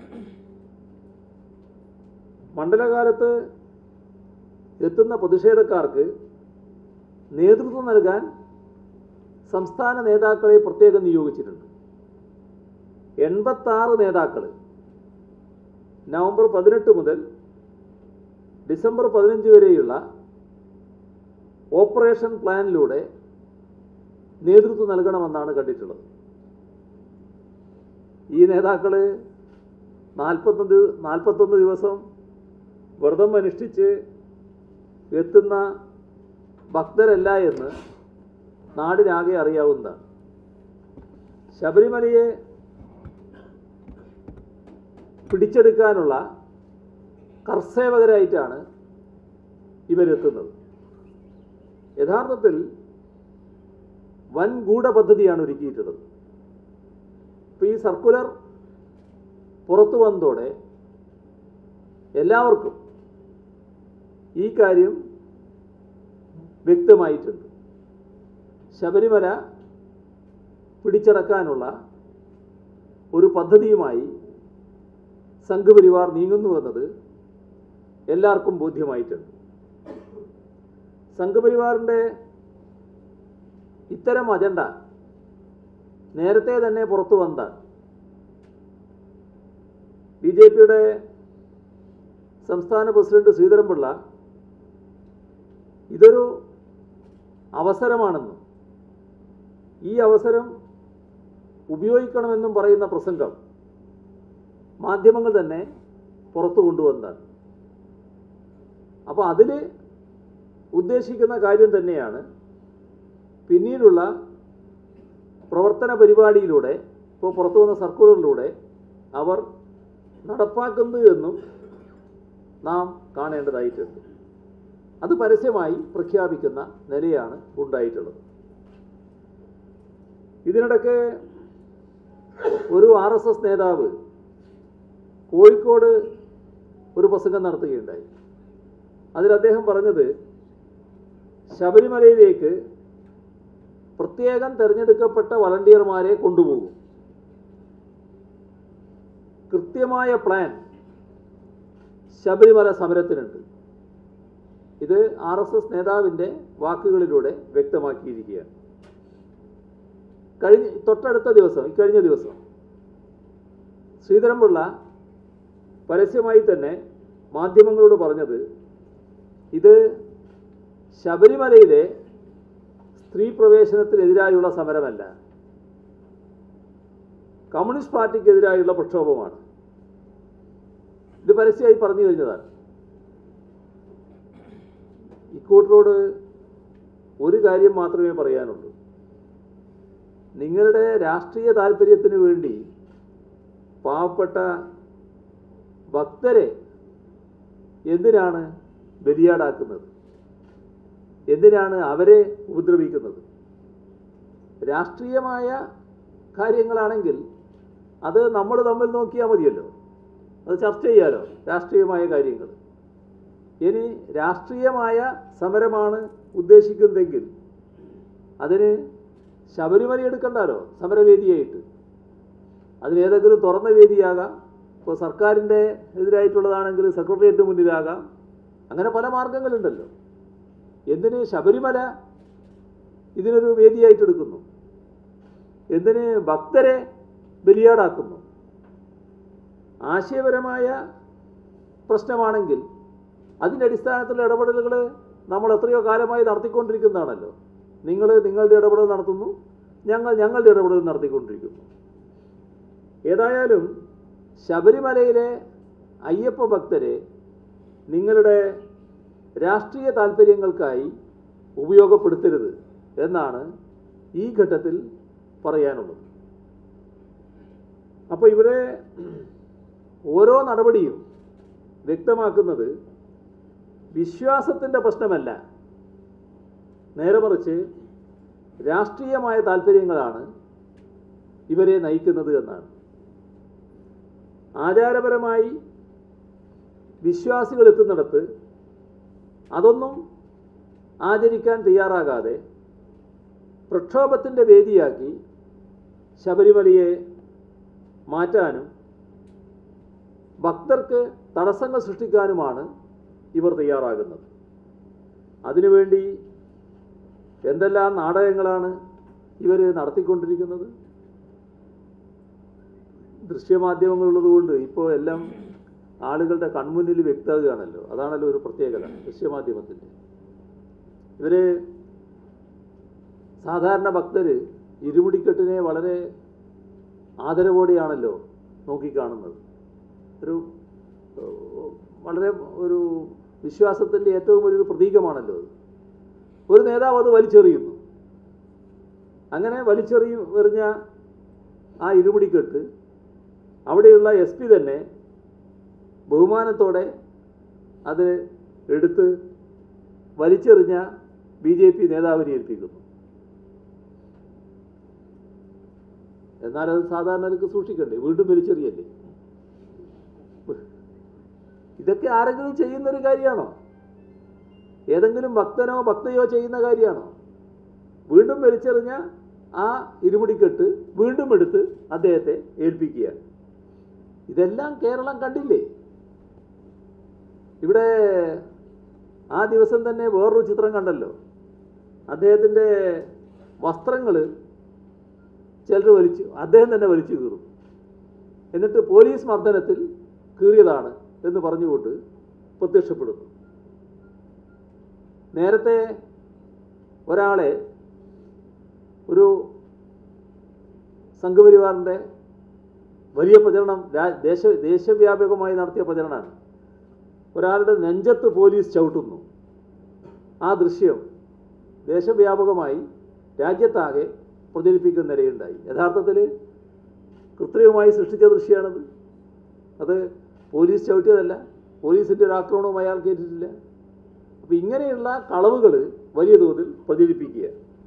മണ്ഡലകാലത്ത് എത്തുന്ന പ്രതിഷേധക്കാർക്ക് നേതൃത്വം നൽകാൻ സംസ്ഥാന നേതാക്കളെ പ്രത്യേകം നിയോഗിച്ചിട്ടുണ്ട് എൺപത്താറ് നേതാക്കൾ നവംബർ പതിനെട്ട് മുതൽ ഡിസംബർ പതിനഞ്ച് വരെയുള്ള ഓപ്പറേഷൻ പ്ലാനിലൂടെ നേതൃത്വം നൽകണമെന്നാണ് കണ്ടിട്ടുള്ളത് ഈ നേതാക്കൾ നാൽപ്പത്തൊന്ന് നാൽപ്പത്തൊന്ന് ദിവസം വ്രതം അനുഷ്ഠിച്ച് എത്തുന്ന ഭക്തരല്ല എന്ന് നാടിനാകെ അറിയാവുന്നതാണ് ശബരിമലയെ പിടിച്ചെടുക്കാനുള്ള കർസേവകരായിട്ടാണ് ഇവരെത്തുന്നത് യഥാർത്ഥത്തിൽ വൻ ഗൂഢപദ്ധതിയാണ് ഒരുക്കിയിട്ടുള്ളത് ഇപ്പോൾ ഈ സർക്കുലർ പുറത്തു വന്നതോടെ എല്ലാവർക്കും ഈ കാര്യം വ്യക്തമായിട്ടുണ്ട് ശബരിമല പിടിച്ചടക്കാനുള്ള ഒരു പദ്ധതിയുമായി സംഘപരിവാർ നീങ്ങുന്നുവെന്നത് എല്ലാവർക്കും ബോധ്യമായിട്ടുണ്ട് സംഘപരിവാറിൻ്റെ ഇത്തരം അജണ്ട നേരത്തെ തന്നെ പുറത്തു വന്നതാണ് ബി ജെ പിയുടെ സംസ്ഥാന പ്രസിഡന്റ് ശ്രീധരൻപിള്ള ഇതൊരു അവസരമാണെന്നും ഈ അവസരം ഉപയോഗിക്കണമെന്നും പറയുന്ന പ്രസംഗം മാധ്യമങ്ങൾ തന്നെ പുറത്തു കൊണ്ടുവന്നതാണ് അപ്പോൾ അതിൽ ഉദ്ദേശിക്കുന്ന കാര്യം തന്നെയാണ് പിന്നീടുള്ള പ്രവർത്തന പരിപാടിയിലൂടെ ഇപ്പോൾ പുറത്തു വന്ന സർക്കുലറിലൂടെ അവർ നടപ്പാക്കുന്നത് എന്നും നാം കാണേണ്ടതായിട്ടുണ്ട് അത് പരസ്യമായി പ്രഖ്യാപിക്കുന്ന നിലയാണ് ഉണ്ടായിട്ടുള്ളത് ഇതിനിടയ്ക്ക് ഒരു ആർ എസ് എസ് നേതാവ് കോഴിക്കോട് ഒരു പ്രസംഗം നടത്തുകയുണ്ടായി അതിൽ അദ്ദേഹം പറഞ്ഞത് ശബരിമലയിലേക്ക് പ്രത്യേകം തിരഞ്ഞെടുക്കപ്പെട്ട വളണ്ടിയർമാരെ കൊണ്ടുപോകും കൃത്യമായ പ്ലാൻ ശബരിമല സമരത്തിനുണ്ട് ഇത് ആർ എസ് എസ് നേതാവിൻ്റെ വാക്കുകളിലൂടെ വ്യക്തമാക്കിയിരിക്കുകയാണ് കഴിഞ്ഞ തൊട്ടടുത്ത ദിവസം ഇക്കഴിഞ്ഞ ദിവസം ശ്രീധരൻപിള്ള പരസ്യമായി തന്നെ മാധ്യമങ്ങളോട് പറഞ്ഞത് ഇത് ശബരിമലയിലെ സ്ത്രീ പ്രവേശനത്തിനെതിരായുള്ള സമരമല്ല കമ്മ്യൂണിസ്റ്റ് പാർട്ടിക്കെതിരായുള്ള പ്രക്ഷോഭമാണ് ഇത് പരസ്യമായി പറഞ്ഞു കഴിഞ്ഞതാണ് ഇക്കൂട്ടരോട് ഒരു കാര്യം മാത്രമേ പറയാനുള്ളൂ നിങ്ങളുടെ രാഷ്ട്രീയ താല്പര്യത്തിന് വേണ്ടി പാവപ്പെട്ട ഭക്തരെ എന്തിനാണ് ബലിയാടാക്കുന്നത് എന്തിനാണ് അവരെ ഉപദ്രവിക്കുന്നത് രാഷ്ട്രീയമായ കാര്യങ്ങളാണെങ്കിൽ അത് നമ്മൾ തമ്മിൽ നോക്കിയാൽ മതിയല്ലോ അത് ചർച്ച ചെയ്യാലോ രാഷ്ട്രീയമായ കാര്യങ്ങൾ ഇനി രാഷ്ട്രീയമായ സമരമാണ് ഉദ്ദേശിക്കുന്നതെങ്കിൽ അതിന് ശബരിമല എടുക്കണ്ടല്ലോ സമരവേദിയായിട്ട് അതിലേതെങ്കിലും തുറന്ന വേദിയാകാം ഇപ്പോൾ സർക്കാരിൻ്റെ എതിരായിട്ടുള്ളതാണെങ്കിൽ സെക്രട്ടേറിയറ്റ് മുന്നിലാകാം അങ്ങനെ പല മാർഗങ്ങളുണ്ടല്ലോ എന്തിന് ശബരിമല ഇതിനൊരു വേദിയായിട്ട് എടുക്കുന്നു എന്തിന് ഭക്തരെ ബലിയാടാക്കുന്നു ആശയപരമായ പ്രശ്നമാണെങ്കിൽ അതിൻ്റെ അടിസ്ഥാനത്തിലുള്ള ഇടപെടലുകൾ നമ്മൾ എത്രയോ കാലമായി നടത്തിക്കൊണ്ടിരിക്കുന്നതാണല്ലോ നിങ്ങൾ നിങ്ങളുടെ ഇടപെടൽ നടത്തുന്നു ഞങ്ങൾ ഞങ്ങളുടെ ഇടപെടൽ നടത്തിക്കൊണ്ടിരിക്കുന്നു ഏതായാലും ശബരിമലയിലെ അയ്യപ്പ ഭക്തരെ നിങ്ങളുടെ രാഷ്ട്രീയ താല്പര്യങ്ങൾക്കായി ഉപയോഗപ്പെടുത്തരുത് എന്നാണ് ഈ ഘട്ടത്തിൽ പറയാനുള്ളത് അപ്പോൾ ഇവിടെ ഓരോ നടപടിയും വ്യക്തമാക്കുന്നത് വിശ്വാസത്തിൻ്റെ പ്രശ്നമല്ല നേരെ മറിച്ച് രാഷ്ട്രീയമായ താല്പര്യങ്ങളാണ് ഇവരെ നയിക്കുന്നത് എന്നാണ് ആചാരപരമായി വിശ്വാസികൾ എത്തുന്നിടത്ത് അതൊന്നും ആചരിക്കാൻ തയ്യാറാകാതെ പ്രക്ഷോഭത്തിൻ്റെ വേദിയാക്കി ശബരിമലയെ മാറ്റാനും ഭക്തർക്ക് തടസ്സങ്ങൾ സൃഷ്ടിക്കാനുമാണ് ഇവർ തയ്യാറാകുന്നത് അതിനുവേണ്ടി എന്തെല്ലാം നാടകങ്ങളാണ് ഇവർ നടത്തിക്കൊണ്ടിരിക്കുന്നത് ദൃശ്യമാധ്യമങ്ങളുള്ളതുകൊണ്ട് ഇപ്പോൾ എല്ലാം ആളുകളുടെ കൺമുന്നിൽ വ്യക്തമാകുകയാണല്ലോ അതാണല്ലോ ഒരു പ്രത്യേകത ദൃശ്യമാധ്യമത്തിൻ്റെ ഇവർ സാധാരണ ഭക്തർ ഇരുമുടിക്കെട്ടിനെ വളരെ ആദരവോടെയാണല്ലോ നോക്കിക്കാണുന്നത് ഒരു ഏഹ്, വളരെ ഒരു വിശ്വാസത്തിൻ്റെ ഏറ്റവും വലിയൊരു പ്രതീകമാണല്ലോ അത് ഒരു നേതാവ് അത് വലിച്ചെറിയുന്നു അങ്ങനെ വലിച്ചെറിയ എറിഞ്ഞ ആ ഇരുമുടിക്കെട്ട് അവിടെയുള്ള എസ് പി തന്നെ ബഹുമാനത്തോടെ അത് എടുത്ത് വലിച്ചെറിഞ്ഞ ബി ജെ പി നേതാവിനെ ഏൽപ്പിക്കുന്നു എന്നാൽ അത് സാധാരണക്ക് സൂക്ഷിക്കണ്ടേ വീണ്ടും വലിച്ചെറിയല്ലേ ഇതൊക്കെ ആരെങ്കിലും ചെയ്യുന്നൊരു കാര്യമാണോ ഏതെങ്കിലും ഭക്തനോ ഭക്തയോ ചെയ്യുന്ന കാര്യമാണോ വീണ്ടും വലിച്ചെറിഞ്ഞ ആ ഇരുമുടിക്കെട്ട് വീണ്ടും എടുത്ത് അദ്ദേഹത്തെ ഏൽപ്പിക്കുകയാണ് ഇതെല്ലാം കേരളം കണ്ടില്ലേ ഇവിടെ ആ ദിവസം തന്നെ വേറൊരു ചിത്രം കണ്ടല്ലോ അദ്ദേഹത്തിൻ്റെ വസ്ത്രങ്ങൾ ചിലർ വലിച്ചു അദ്ദേഹം തന്നെ വലിച്ചു കീറും എന്നിട്ട് പോലീസ് മർദ്ദനത്തിൽ കീറിയതാണ് എന്ന് പറഞ്ഞുകൊണ്ട് പ്രത്യക്ഷപ്പെടുന്നു നേരത്തെ ഒരാളെ ഒരു സംഘപരിവാറിൻ്റെ വലിയ പ്രചരണം രാ- ദേശ ദേശവ്യാപകമായി നടത്തിയ പ്രചരണമാണ് ഒരാളുടെ നെഞ്ചത്ത് പോലീസ് ചവിട്ടുന്നു ആ ദൃശ്യം ദേശവ്യാപകമായി രാജ്യത്താകെ പ്രചരിപ്പിക്കുന്ന നിലയുണ്ടായി യഥാർത്ഥത്തിൽ കൃത്രിമമായി സൃഷ്ടിച്ച ദൃശ്യമാണത് അത് പോലീസ് ചവിട്ടിയതല്ല പോലീസിൻ്റെ ഒരു ആക്രമണവും അയാൾ കേട്ടിട്ടില്ല അപ്പോൾ ഇങ്ങനെയുള്ള കളവുകൾ വലിയ തോതിൽ പ്രചരിപ്പിക്കുക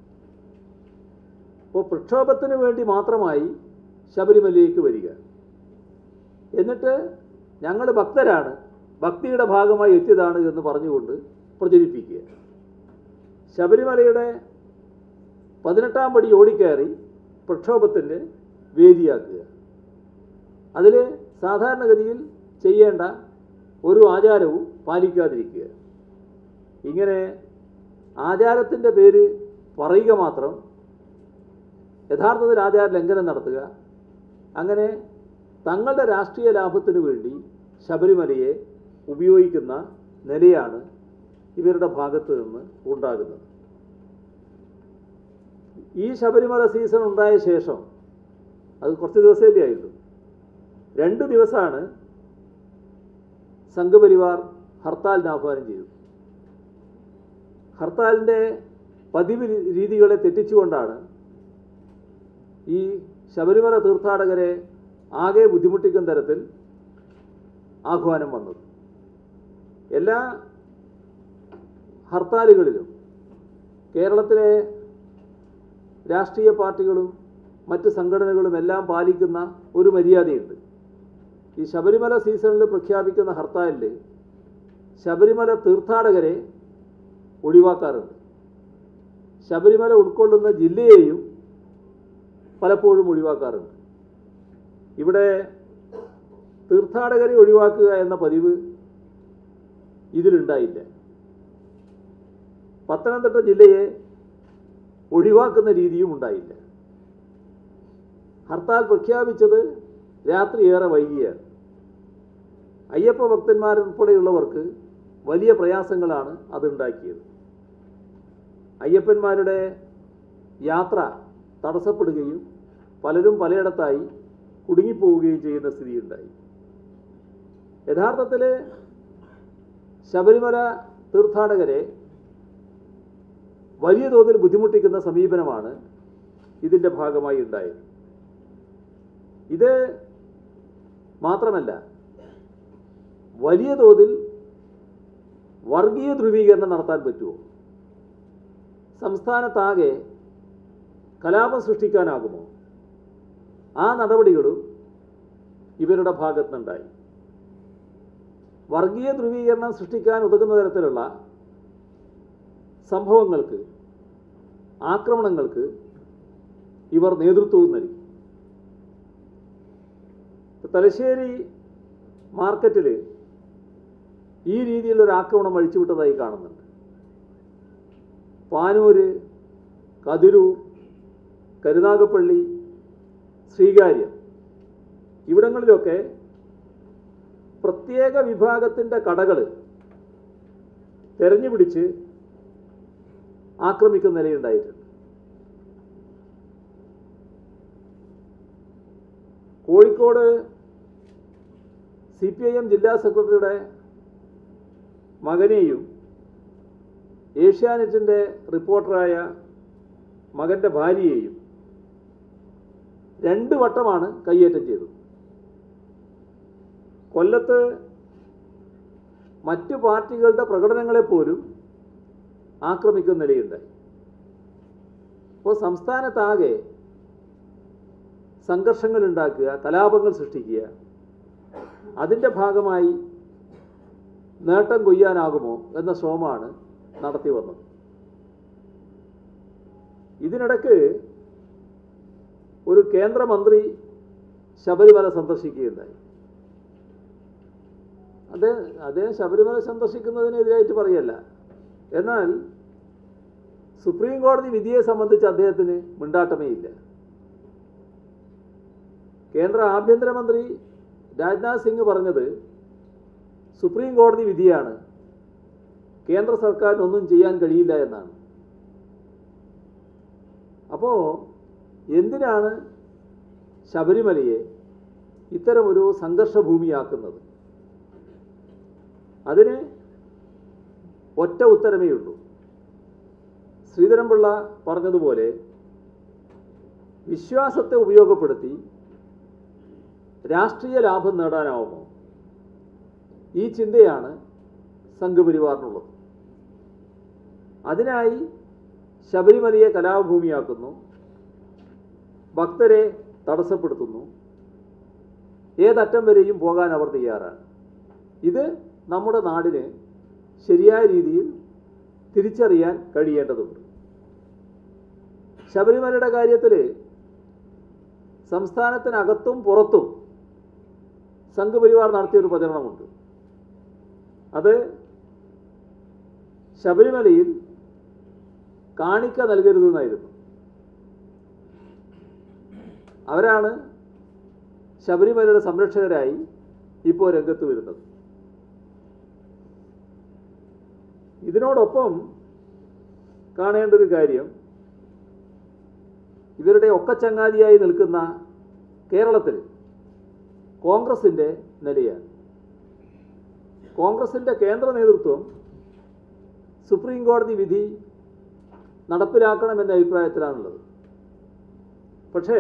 അപ്പോൾ പ്രക്ഷോഭത്തിന് വേണ്ടി മാത്രമായി ശബരിമലയിലേക്ക് വരിക എന്നിട്ട് ഞങ്ങൾ ഭക്തരാണ് ഭക്തിയുടെ ഭാഗമായി എത്തിയതാണ് എന്ന് പറഞ്ഞുകൊണ്ട് പ്രചരിപ്പിക്കുക ശബരിമലയുടെ പതിനെട്ടാം പടി ഓടിക്കയറി പ്രക്ഷോഭത്തിൻ്റെ വേദിയാക്കുക അതിൽ സാധാരണഗതിയിൽ ചെയ്യേണ്ട ഒരു ആചാരവും പാലിക്കാതിരിക്കുക ഇങ്ങനെ ആചാരത്തിൻ്റെ പേര് പറയുക മാത്രം യഥാർത്ഥത്തിൽ ആചാര ലംഘനം നടത്തുക അങ്ങനെ തങ്ങളുടെ രാഷ്ട്രീയ ലാഭത്തിനു വേണ്ടി ശബരിമലയെ ഉപയോഗിക്കുന്ന നിലയാണ് ഇവരുടെ ഭാഗത്ത് നിന്ന് ഉണ്ടാകുന്നത് ഈ ശബരിമല സീസൺ ഉണ്ടായ ശേഷം അത് കുറച്ച് ദിവസമല്ലേ ആയിരുന്നു രണ്ട് ദിവസമാണ് സംഘപരിവാർ ഹർത്താലിന് ആഹ്വാനം ചെയ്തു ഹർത്താലിൻ്റെ പതിവ് രീ- രീതികളെ തെറ്റിച്ചുകൊണ്ടാണ് ഈ ശബരിമല തീർത്ഥാടകരെ ആകെ ബുദ്ധിമുട്ടിക്കുന്ന തരത്തിൽ ആഹ്വാനം വന്നത് എല്ലാ ഹർത്താലുകളിലും കേരളത്തിലെ രാഷ്ട്രീയ പാർട്ടികളും മറ്റ് സംഘടനകളും എല്ലാം പാലിക്കുന്ന ഒരു മര്യാദയുണ്ട് ഈ ശബരിമല സീസണിൽ പ്രഖ്യാപിക്കുന്ന ഹർത്താലിൽ ശബരിമല തീർത്ഥാടകരെ ഒഴിവാക്കാറുണ്ട് ശബരിമല ഉൾക്കൊള്ളുന്ന ജില്ലയെയും പലപ്പോഴും ഒഴിവാക്കാറുണ്ട് ഇവിടെ തീർത്ഥാടകരെ ഒഴിവാക്കുക എന്ന പതിവ് ഇതിലുണ്ടായില്ല പത്തനംതിട്ട ജില്ലയെ ഒഴിവാക്കുന്ന രീതിയും ഉണ്ടായില്ല ഹർത്താൽ പ്രഖ്യാപിച്ചത് രാത്രി ഏറെ വൈകിയാണ് അയ്യപ്പ ഭക്തന്മാരുൾപ്പെടെയുള്ളവർക്ക് വലിയ പ്രയാസങ്ങളാണ് അതുണ്ടാക്കിയത് അയ്യപ്പന്മാരുടെ യാത്ര തടസ്സപ്പെടുകയും പലരും പലയിടത്തായി കുടുങ്ങിപ്പോവുകയും ചെയ്യുന്ന സ്ഥിതിയുണ്ടായി യഥാർത്ഥത്തിൽ ശബരിമല തീർത്ഥാടകരെ വലിയ തോതിൽ ബുദ്ധിമുട്ടിക്കുന്ന സമീപനമാണ് ഇതിൻ്റെ ഭാഗമായി ഉണ്ടായത് ഇത് മാത്രമല്ല വലിയ തോതിൽ വർഗീയ ധ്രുവീകരണം നടത്താൻ പറ്റുമോ സംസ്ഥാനത്താകെ കലാപം സൃഷ്ടിക്കാനാകുമോ ആ നടപടികളും ഇവരുടെ ഭാഗത്തുനിന്നുണ്ടായി വർഗീയ ധ്രുവീകരണം സൃഷ്ടിക്കാൻ ഉതകുന്ന തരത്തിലുള്ള സംഭവങ്ങൾക്ക് ആക്രമണങ്ങൾക്ക് ഇവർ നേതൃത്വവും നൽകി തലശ്ശേരി മാർക്കറ്റിൽ ഈ രീതിയിലൊരു ആക്രമണം അഴിച്ചുവിട്ടതായി കാണുന്നുണ്ട് പാനൂര് കതിരൂർ കരുനാഗപ്പള്ളി ശ്രീകാര്യം ഇവിടങ്ങളിലൊക്കെ പ്രത്യേക വിഭാഗത്തിൻ്റെ കടകൾ തെരഞ്ഞുപിടിച്ച് ആക്രമിക്കുന്ന നിലയുണ്ടായിട്ടുണ്ട് Kozhikode C P I M ജില്ലാ സെക്രട്ടറിയുടെ മകനെയും ഏഷ്യാനെറ്റിൻ്റെ റിപ്പോർട്ടറായ മകൻ്റെ ഭാര്യയെയും രണ്ട് വട്ടമാണ് കയ്യേറ്റം ചെയ്തത് കൊല്ലത്ത് മറ്റു പാർട്ടികളുടെ പ്രകടനങ്ങളെപ്പോലും ആക്രമിക്കുന്ന നിലയുണ്ടായി അപ്പോൾ സംസ്ഥാനത്താകെ സംഘർഷങ്ങൾ ഉണ്ടാക്കുക കലാപങ്ങൾ സൃഷ്ടിക്കുക അതിൻ്റെ ഭാഗമായി നേട്ടം കൊയ്യാനാകുമോ എന്ന ശ്രമമാണ് നടത്തി വന്നത് ഇതിനിടയ്ക്ക് ഒരു കേന്ദ്രമന്ത്രി ശബരിമല സന്ദർശിക്കുകയുണ്ടായി അദ്ദേഹം അദ്ദേഹം ശബരിമല സന്ദർശിക്കുന്നതിനെതിരായിട്ട് പറയല്ല എന്നാൽ സുപ്രീം കോടതി വിധിയെ സംബന്ധിച്ച് അദ്ദേഹത്തിന് മിണ്ടാട്ടമേ ഇല്ല കേന്ദ്ര ആഭ്യന്തരമന്ത്രി രാജ്നാഥ് സിംഗ് പറഞ്ഞത് സുപ്രീം കോടതി വിധിയാണ് കേന്ദ്ര സർക്കാരിനൊന്നും ചെയ്യാൻ കഴിയില്ല എന്നാണ് അപ്പോൾ എന്തിനാണ് ശബരിമലയെ ഇത്തരമൊരു സംഘർഷഭൂമിയാക്കുന്നത് അതിന് ഒറ്റ ഉത്തരമേ ഉള്ളൂ ശ്രീധരൻപിള്ള പറഞ്ഞതുപോലെ വിശ്വാസത്തെ ഉപയോഗപ്പെടുത്തി രാഷ്ട്രീയ ലാഭം നേടാനാവുമോ ഈ ചിന്തയാണ് സംഘപരിവാറിനുള്ളത് അതിനായി ശബരിമലയെ കലാഭൂമിയാക്കുന്നു ഭക്തരെ തടസ്സപ്പെടുത്തുന്നു ഏതറ്റം വരെയും പോകാൻ അവർ തയ്യാറാണ് ഇത് നമ്മുടെ നാടിന് ശരിയായ രീതിയിൽ തിരിച്ചറിയാൻ കഴിയേണ്ടതുണ്ട് ശബരിമലയുടെ കാര്യത്തിൽ സംസ്ഥാനത്തിനകത്തും പുറത്തും സംഘപരിവാർ നടത്തിയൊരു പ്രചരണമുണ്ട് അത് ശബരിമലയിൽ കാണിക്ക നൽകരുതെന്നായിരുന്നു അവരാണ് ശബരിമലയുടെ സംരക്ഷകരായി ഇപ്പോൾ രംഗത്ത് വരുന്നത് ഇതിനോടൊപ്പം കാണേണ്ട ഒരു കാര്യം ഇവരുടെ ഒക്കച്ചങ്ങാതിയായി നിൽക്കുന്ന കേരളത്തിൽ കോൺഗ്രസിൻ്റെ നിലയാണ് കോൺഗ്രസിൻ്റെ കേന്ദ്ര നേതൃത്വം സുപ്രീം കോടതി വിധി നടപ്പിലാക്കണമെന്ന അഭിപ്രായത്തിലാണുള്ളത് പക്ഷേ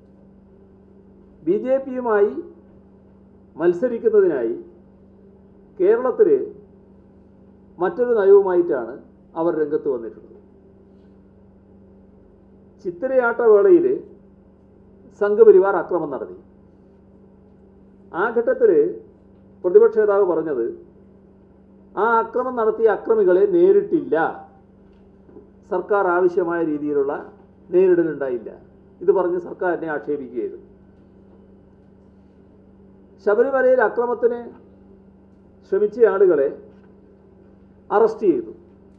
ബി ജെ പിയുമായി മത്സരിക്കുന്നതിനായി കേരളത്തിൽ മറ്റൊരു നയവുമായിട്ടാണ് അവർ രംഗത്ത് വന്നിട്ടുള്ളത് ചിത്തിരയാട്ട വേളയിൽ സംഘപരിവാർ അക്രമം നടത്തി ആ ഘട്ടത്തിൽ പ്രതിപക്ഷ നേതാവ് പറഞ്ഞത് ആ അക്രമം നടത്തിയ അക്രമികളെ നേരിട്ടില്ല സർക്കാർ ആവശ്യമായ രീതിയിലുള്ള നേരിടലുണ്ടായില്ല ഇത് പറഞ്ഞ് സർക്കാരിനെ ആക്ഷേപിക്കുകയായിരുന്നു ശബരിമലയിൽ അക്രമത്തിന് ശ്രമിച്ച ആളുകളെ അറസ്റ്റ് ചെയ്തു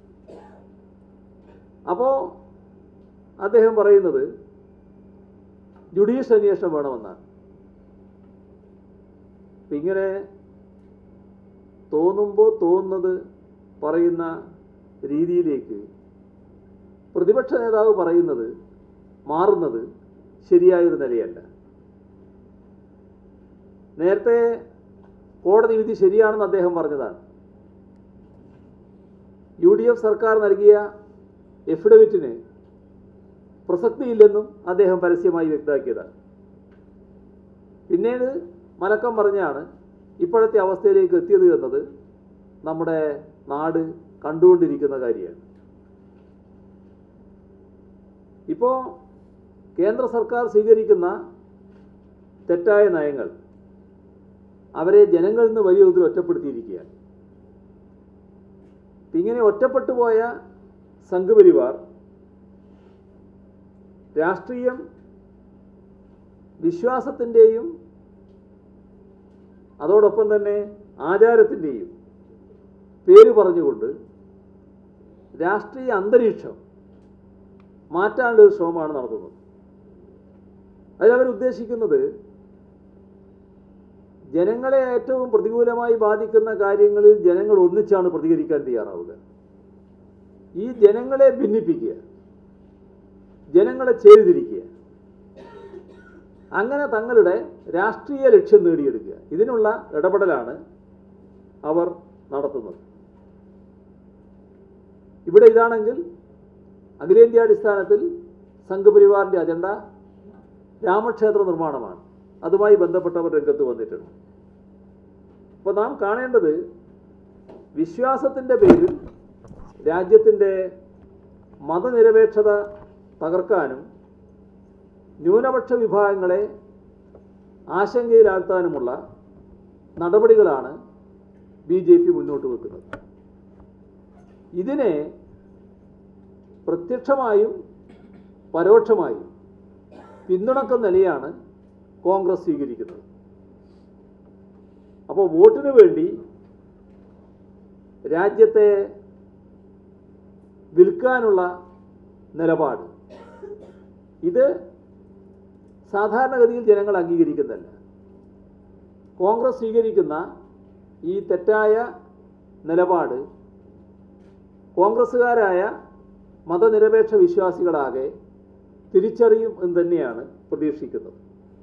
അപ്പോൾ അദ്ദേഹം പറയുന്നത് ജുഡീഷ്യൽ അന്വേഷണം വേണമെന്നാണ് അപ്പം ഇങ്ങനെ തോന്നുമ്പോൾ തോന്നുന്നത് പറയുന്ന രീതിയിലേക്ക് പ്രതിപക്ഷ നേതാവ് പറയുന്നത് മാറുന്നത് ശരിയായൊരു നിലയല്ല നേരത്തെ കോടതി വിധി ശരിയാണെന്ന് അദ്ദേഹം പറഞ്ഞതാണ് യു ഡി എഫ് സർക്കാർ നൽകിയ എഫിഡവിറ്റിന് പ്രസക്തിയില്ലെന്നും അദ്ദേഹം പരസ്യമായി വ്യക്തമാക്കിയതാണ് പിന്നീട് മലക്കം പറഞ്ഞാണ് ഇപ്പോഴത്തെ അവസ്ഥയിലേക്ക് എത്തിയത് എന്നത് നമ്മുടെ നാട് കണ്ടുകൊണ്ടിരിക്കുന്ന കാര്യമാണ് ഇപ്പോൾ കേന്ദ്ര സർക്കാർ സ്വീകരിക്കുന്ന തെറ്റായ നയങ്ങൾ അവരെ ജനങ്ങളിൽ നിന്ന് വലിയ തോതിൽ ഒറ്റപ്പെടുത്തിയിരിക്കുകയാണ് ഇപ്പം ഇങ്ങനെ ഒറ്റപ്പെട്ടു പോയ സംഘപരിവാർ രാഷ്ട്രീയം വിശ്വാസത്തിൻ്റെയും അതോടൊപ്പം തന്നെ ആചാരത്തിൻ്റെയും പേര് പറഞ്ഞുകൊണ്ട് രാഷ്ട്രീയ അന്തരീക്ഷം മാറ്റാനുള്ള ഒരു ശ്രമമാണ് നടത്തുന്നത് അതിലവർ ഉദ്ദേശിക്കുന്നത് ജനങ്ങളെ ഏറ്റവും പ്രതികൂലമായി ബാധിക്കുന്ന കാര്യങ്ങളിൽ ജനങ്ങൾ ഒന്നിച്ചാണ് പ്രതികരിക്കാൻ തയ്യാറാവുക ഈ ജനങ്ങളെ ഭിന്നിപ്പിക്കുക ജനങ്ങളെ ചേരിതിരിക്കുക അങ്ങനെ തങ്ങളുടെ രാഷ്ട്രീയ ലക്ഷ്യം നേടിയെടുക്കുക ഇതിനുള്ള ഇടപെടലാണ് അവർ നടത്തുന്നത് ഇവിടെ ഇതാണെങ്കിൽ അഖിലേന്ത്യാടിസ്ഥാനത്തിൽ സംഘപരിവാറിൻ്റെ അജണ്ട രാമക്ഷേത്ര നിർമ്മാണമാണ് അതുമായി ബന്ധപ്പെട്ടവർ രംഗത്ത് വന്നിട്ടുണ്ട് അപ്പോൾ നാം കാണേണ്ടത് വിശ്വാസത്തിൻ്റെ പേരിൽ രാജ്യത്തിൻ്റെ മതനിരപേക്ഷത തകർക്കാനും ന്യൂനപക്ഷ വിഭാഗങ്ങളെ ആശങ്കയിലാഴ്ത്താനുമുള്ള നടപടികളാണ് ബി ജെ പി മുന്നോട്ട് വെക്കുന്നത് ഇതിനെ പ്രത്യക്ഷമായും പരോക്ഷമായും പിന്തുണക്കുന്ന നിലയാണ് കോൺഗ്രസ് സ്വീകരിക്കുന്നത് അപ്പോൾ വോട്ടിന് വേണ്ടി രാജ്യത്തെ വിൽക്കാനുള്ള നിലപാട് ഇത് സാധാരണഗതിയിൽ ജനങ്ങൾ അംഗീകരിക്കുന്നതല്ല കോൺഗ്രസ് സ്വീകരിക്കുന്ന ഈ തെറ്റായ നിലപാട് കോൺഗ്രസ്സുകാരായ മതനിരപേക്ഷ വിശ്വാസികളാകെ തിരിച്ചറിയും എന്ന് തന്നെയാണ് പ്രതീക്ഷിക്കുന്നത്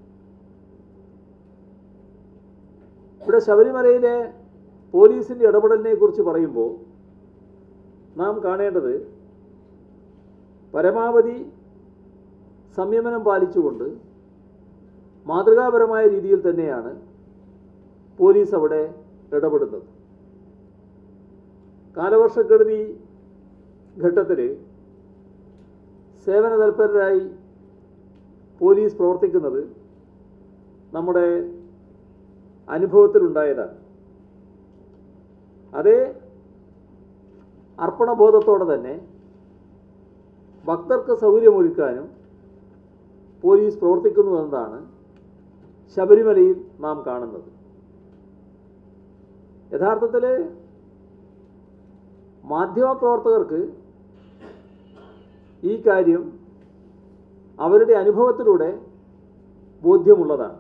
ഇവിടെ ശബരിമലയിലെ പോലീസിൻ്റെ ഇടപെടലിനെ കുറിച്ച് പറയുമ്പോൾ നാം കാണേണ്ടത് പരമാവധി സംയമനം പാലിച്ചുകൊണ്ട് മാതൃകാപരമായ രീതിയിൽ തന്നെയാണ് പോലീസ് അവിടെ ഇടപെടുന്നത് കാലവർഷക്കെടുതി ഘട്ടത്തിൽ സേവന തൽപരരായി പോലീസ് പ്രവർത്തിക്കുന്നത് നമ്മുടെ അനുഭവത്തിലുണ്ടായതാണ് അതേ അർപ്പണബോധത്തോടെ തന്നെ ഭക്തർക്ക് സൗകര്യമൊരുക്കാനും പോലീസ് പ്രവർത്തിക്കുന്നു എന്നതാണ് ശബരിമലയിൽ നാം കാണുന്നത് യഥാർത്ഥത്തിൽ മാധ്യമപ്രവർത്തകർക്ക് ഈ കാര്യം അവരുടെ അനുഭവത്തിലൂടെ ബോധ്യമുള്ളതാണ്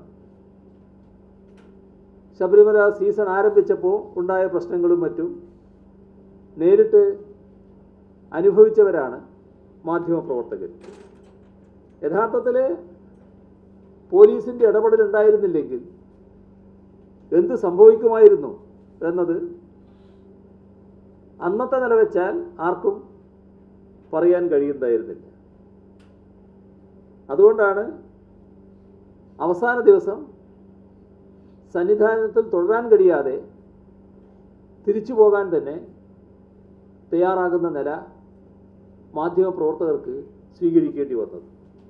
ശബരിമല സീസൺ ആരംഭിച്ചപ്പോൾ ഉണ്ടായ പ്രശ്നങ്ങളും മറ്റും നേരിട്ട് അനുഭവിച്ചവരാണ് മാധ്യമപ്രവർത്തകർ യഥാർത്ഥത്തിൽ പോലീസിൻ്റെ ഇടപെടൽ ഉണ്ടായിരുന്നില്ലെങ്കിൽ എന്ത് സംഭവിക്കുമായിരുന്നു എന്നത് അന്നത്തെ നില വെച്ചാൽ ആർക്കും പറയാൻ കഴിയുന്നതായിരുന്നില്ല അതുകൊണ്ടാണ് അവസാന ദിവസം സന്നിധാനത്തിൽ തുടരാൻ കഴിയാതെ തിരിച്ചു പോകാൻ തന്നെ തയ്യാറാകുന്ന നില മാധ്യമപ്രവർത്തകർക്ക് സ്വീകരിക്കേണ്ടി വന്നത്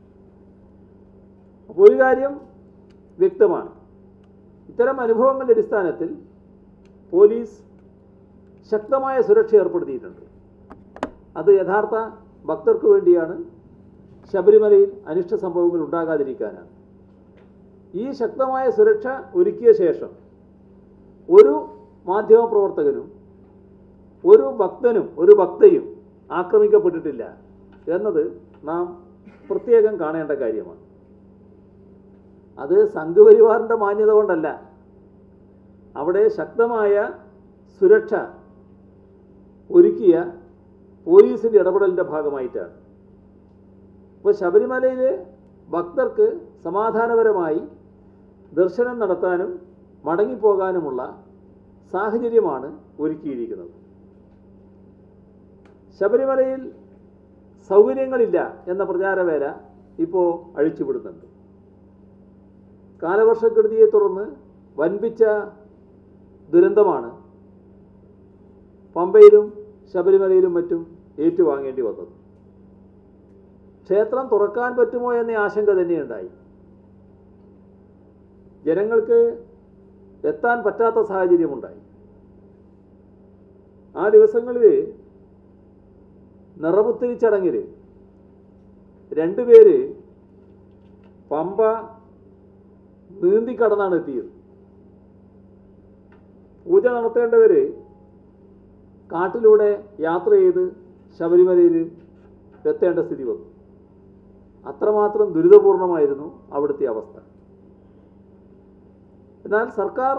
അപ്പോൾ ഒരു കാര്യം വ്യക്തമാണ് ഇത്തരം അനുഭവങ്ങളുടെ അടിസ്ഥാനത്തിൽ പോലീസ് ശക്തമായ സുരക്ഷ ഏർപ്പെടുത്തിയിട്ടുണ്ട് അത് യഥാർത്ഥ ഭക്തർക്ക് വേണ്ടിയാണ് ശബരിമലയിൽ അനിഷ്ട സംഭവങ്ങൾ ഉണ്ടാകാതിരിക്കാനാണ് ഈ ശക്തമായ സുരക്ഷ ഒരുക്കിയ ശേഷം ഒരു മാധ്യമപ്രവർത്തകനും ഒരു ഭക്തനും ഒരു ഭക്തയും ആക്രമിക്കപ്പെട്ടിട്ടില്ല എന്നത് നാം പ്രത്യേകം കാണേണ്ട കാര്യമാണ് അത് സംഘപരിവാറിൻ്റെ മാന്യത കൊണ്ടല്ല അവിടെ ശക്തമായ സുരക്ഷ ഒരുക്കിയ പോലീസിൻ്റെ ഇടപെടലിൻ്റെ ഭാഗമായിട്ടാണ് ഇപ്പോൾ ശബരിമലയിൽ ഭക്തർക്ക് സമാധാനപരമായി ദർശനം നടത്താനും മടങ്ങിപ്പോകാനുമുള്ള സാഹചര്യമാണ് ഒരുക്കിയിരിക്കുന്നത് ശബരിമലയിൽ സൗകര്യങ്ങളില്ല എന്ന പ്രചാരവേല ഇപ്പോൾ അഴിച്ചുവിടുന്നുണ്ട് കാലവർഷക്കെടുതിയെ തുടർന്ന് വൻപിച്ച ദുരന്തമാണ് പമ്പയിലും ശബരിമലയിലും മറ്റും ഏറ്റുവാങ്ങേണ്ടി വന്നത് ക്ഷേത്രം തുറക്കാൻ പറ്റുമോ എന്ന ആശങ്ക തന്നെയുണ്ടായി ജനങ്ങൾക്ക് എത്താൻ പറ്റാത്ത സാഹചര്യമുണ്ടായി ആ ദിവസങ്ങളിൽ നിറപുത്തിരി ചടങ്ങിൽ രണ്ടുപേര് പമ്പ നീന്തിക്കടന്നാണ് എത്തിയത് പൂജ നടത്തേണ്ടവർ കാട്ടിലൂടെ യാത്ര ചെയ്ത് ശബരിമലയിൽ എത്തേണ്ട സ്ഥിതി വന്നു അത്രമാത്രം ദുരിതപൂർണമായിരുന്നു അവിടുത്തെ അവസ്ഥ എന്നാൽ സർക്കാർ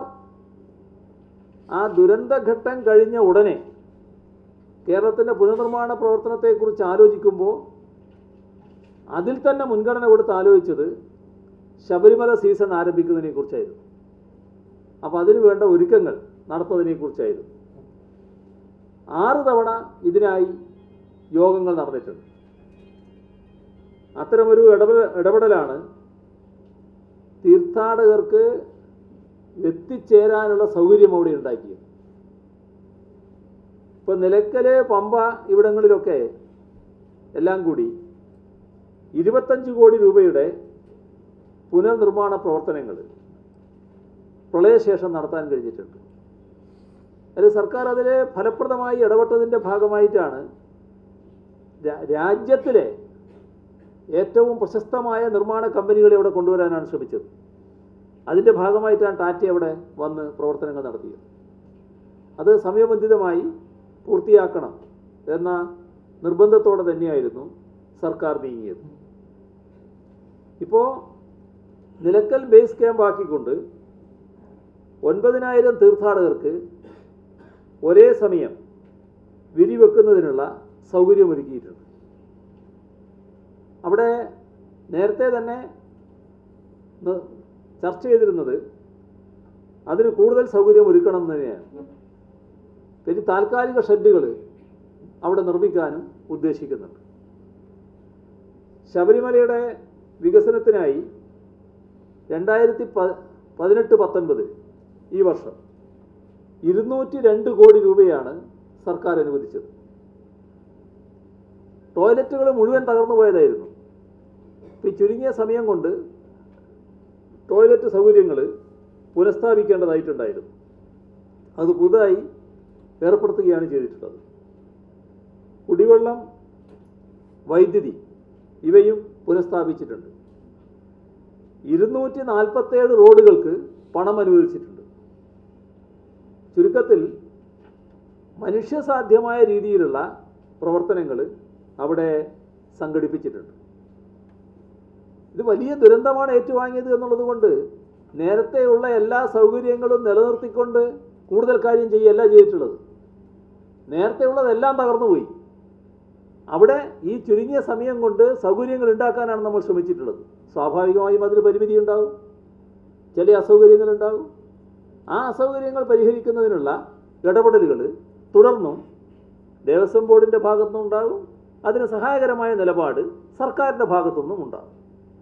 ആ ദുരന്തഘട്ടം കഴിഞ്ഞ ഉടനെ കേരളത്തിൻ്റെ പുനർനിർമ്മാണ പ്രവർത്തനത്തെക്കുറിച്ച് ആലോചിക്കുമ്പോൾ അതിൽ തന്നെ മുൻഗണന കൊടുത്ത് ആലോചിച്ചത് ശബരിമല സീസൺ ആരംഭിക്കുന്നതിനെ കുറിച്ചായിരുന്നു അപ്പോൾ അതിനു വേണ്ട ഒരുക്കങ്ങൾ നടത്തുന്നതിനെ കുറിച്ചായിരുന്നു ആറ് തവണ ഇതിനായി യോഗങ്ങൾ നടന്നിട്ടുണ്ട് അത്തരമൊരു ഇടപെട ഇടപെടലാണ് തീർത്ഥാടകർക്ക് എത്തിച്ചേരാനുള്ള സൗകര്യം അവിടെ ഉണ്ടാക്കിയത് ഇപ്പം നിലക്കല് പമ്പ ഇവിടങ്ങളിലൊക്കെ എല്ലാം കൂടി ഇരുപത്തഞ്ച് കോടി രൂപയുടെ പുനർനിർമ്മാണ പ്രവർത്തനങ്ങൾ പ്രളയശേഷം നടത്താൻ കഴിഞ്ഞിട്ടുണ്ട് അത് സർക്കാർ അതിൽ ഫലപ്രദമായി ഇടപെട്ടതിൻ്റെ ഭാഗമായിട്ടാണ് രാ- രാജ്യത്തിലെ ഏറ്റവും പ്രശസ്തമായ നിർമ്മാണ കമ്പനികളെ ഇവിടെ കൊണ്ടുവരാനാണ് ശ്രമിച്ചത് അതിൻ്റെ ഭാഗമായിട്ടാണ് ടാറ്റ അവിടെ വന്ന് പ്രവർത്തനങ്ങൾ നടത്തിയത് അത് സമയബന്ധിതമായി പൂർത്തിയാക്കണം എന്ന നിർബന്ധത്തോടെ തന്നെയായിരുന്നു സർക്കാർ നീങ്ങിയത് ഇപ്പോൾ നിലക്കൽ ബേസ് ക്യാമ്പ് ആക്കിക്കൊണ്ട് ഒൻപതിനായിരം തീർത്ഥാടകർക്ക് ഒരേ സമയം വിരിവെക്കുന്നതിനുള്ള സൗകര്യമൊരുക്കിയിട്ടുണ്ട് അവിടെ നേരത്തെ തന്നെ ന- ചർച്ച ചെയ്തിരുന്നത് അതിന് കൂടുതൽ സൗകര്യം ഒരുക്കണം എന്ന് തന്നെയാണ് പിന്നെ താൽക്കാലിക ഷെഡുകൾ അവിടെ നിർമ്മിക്കാനും ഉദ്ദേശിക്കുന്നുണ്ട് ശബരിമലയുടെ വികസനത്തിനായി രണ്ടായിരത്തി പ പതിനെട്ട് പത്തൊൻപത് ഈ വർഷം ഇരുന്നൂറ്റി രണ്ട് കോടി രൂപയാണ് സർക്കാർ അനുവദിച്ചത് ടോയ്ലറ്റുകൾ മുഴുവൻ തകർന്നു പോയതായിരുന്നു ഇപ്പം ഈ ചുരുങ്ങിയ സമയം കൊണ്ട് ടോയ്ലറ്റ് സൗകര്യങ്ങൾ പുനഃസ്ഥാപിക്കേണ്ടതായിട്ടുണ്ടായിരുന്നു അത് പുതുതായി ഏർപ്പെടുത്തുകയാണ് ചെയ്തിട്ടുള്ളത് കുടിവെള്ളം വൈദ്യുതി ഇവയും പുനഃസ്ഥാപിച്ചിട്ടുണ്ട് ഇരുന്നൂറ്റി നാൽപ്പത്തേഴ് റോഡുകൾക്ക് പണം അനുവദിച്ചിട്ടുണ്ട് ചുരുക്കത്തിൽ മനുഷ്യസാധ്യമായ രീതിയിലുള്ള പ്രവർത്തനങ്ങൾ അവിടെ സംഘടിപ്പിച്ചിട്ടുണ്ട് ഇത് വലിയ ദുരന്തമാണ് ഏറ്റുവാങ്ങിയത് എന്നുള്ളത് കൊണ്ട് നേരത്തെയുള്ള എല്ലാ സൗകര്യങ്ങളും നിലനിർത്തിക്കൊണ്ട് കൂടുതൽ കാര്യം ചെയ്യുകയല്ല ചെയ്തിട്ടുള്ളത് നേരത്തെയുള്ളതെല്ലാം തകർന്നുപോയി അവിടെ ഈ ചുരുങ്ങിയ സമയം കൊണ്ട് സൗകര്യങ്ങൾ ഉണ്ടാക്കാനാണ് നമ്മൾ ശ്രമിച്ചിട്ടുള്ളത് സ്വാഭാവികമായും അതിന് പരിമിതി ഉണ്ടാകും ചില അസൗകര്യങ്ങൾ ഉണ്ടാകും ആ അസൗകര്യങ്ങൾ പരിഹരിക്കുന്നതിനുള്ള ഇടപെടലുകൾ തുടർന്നും ദേവസ്വം ബോർഡിൻ്റെ ഭാഗത്തുനിന്നും ഉണ്ടാകും അതിന് സഹായകരമായ നിലപാട് സർക്കാരിൻ്റെ ഭാഗത്തുനിന്നും ഉണ്ടാകും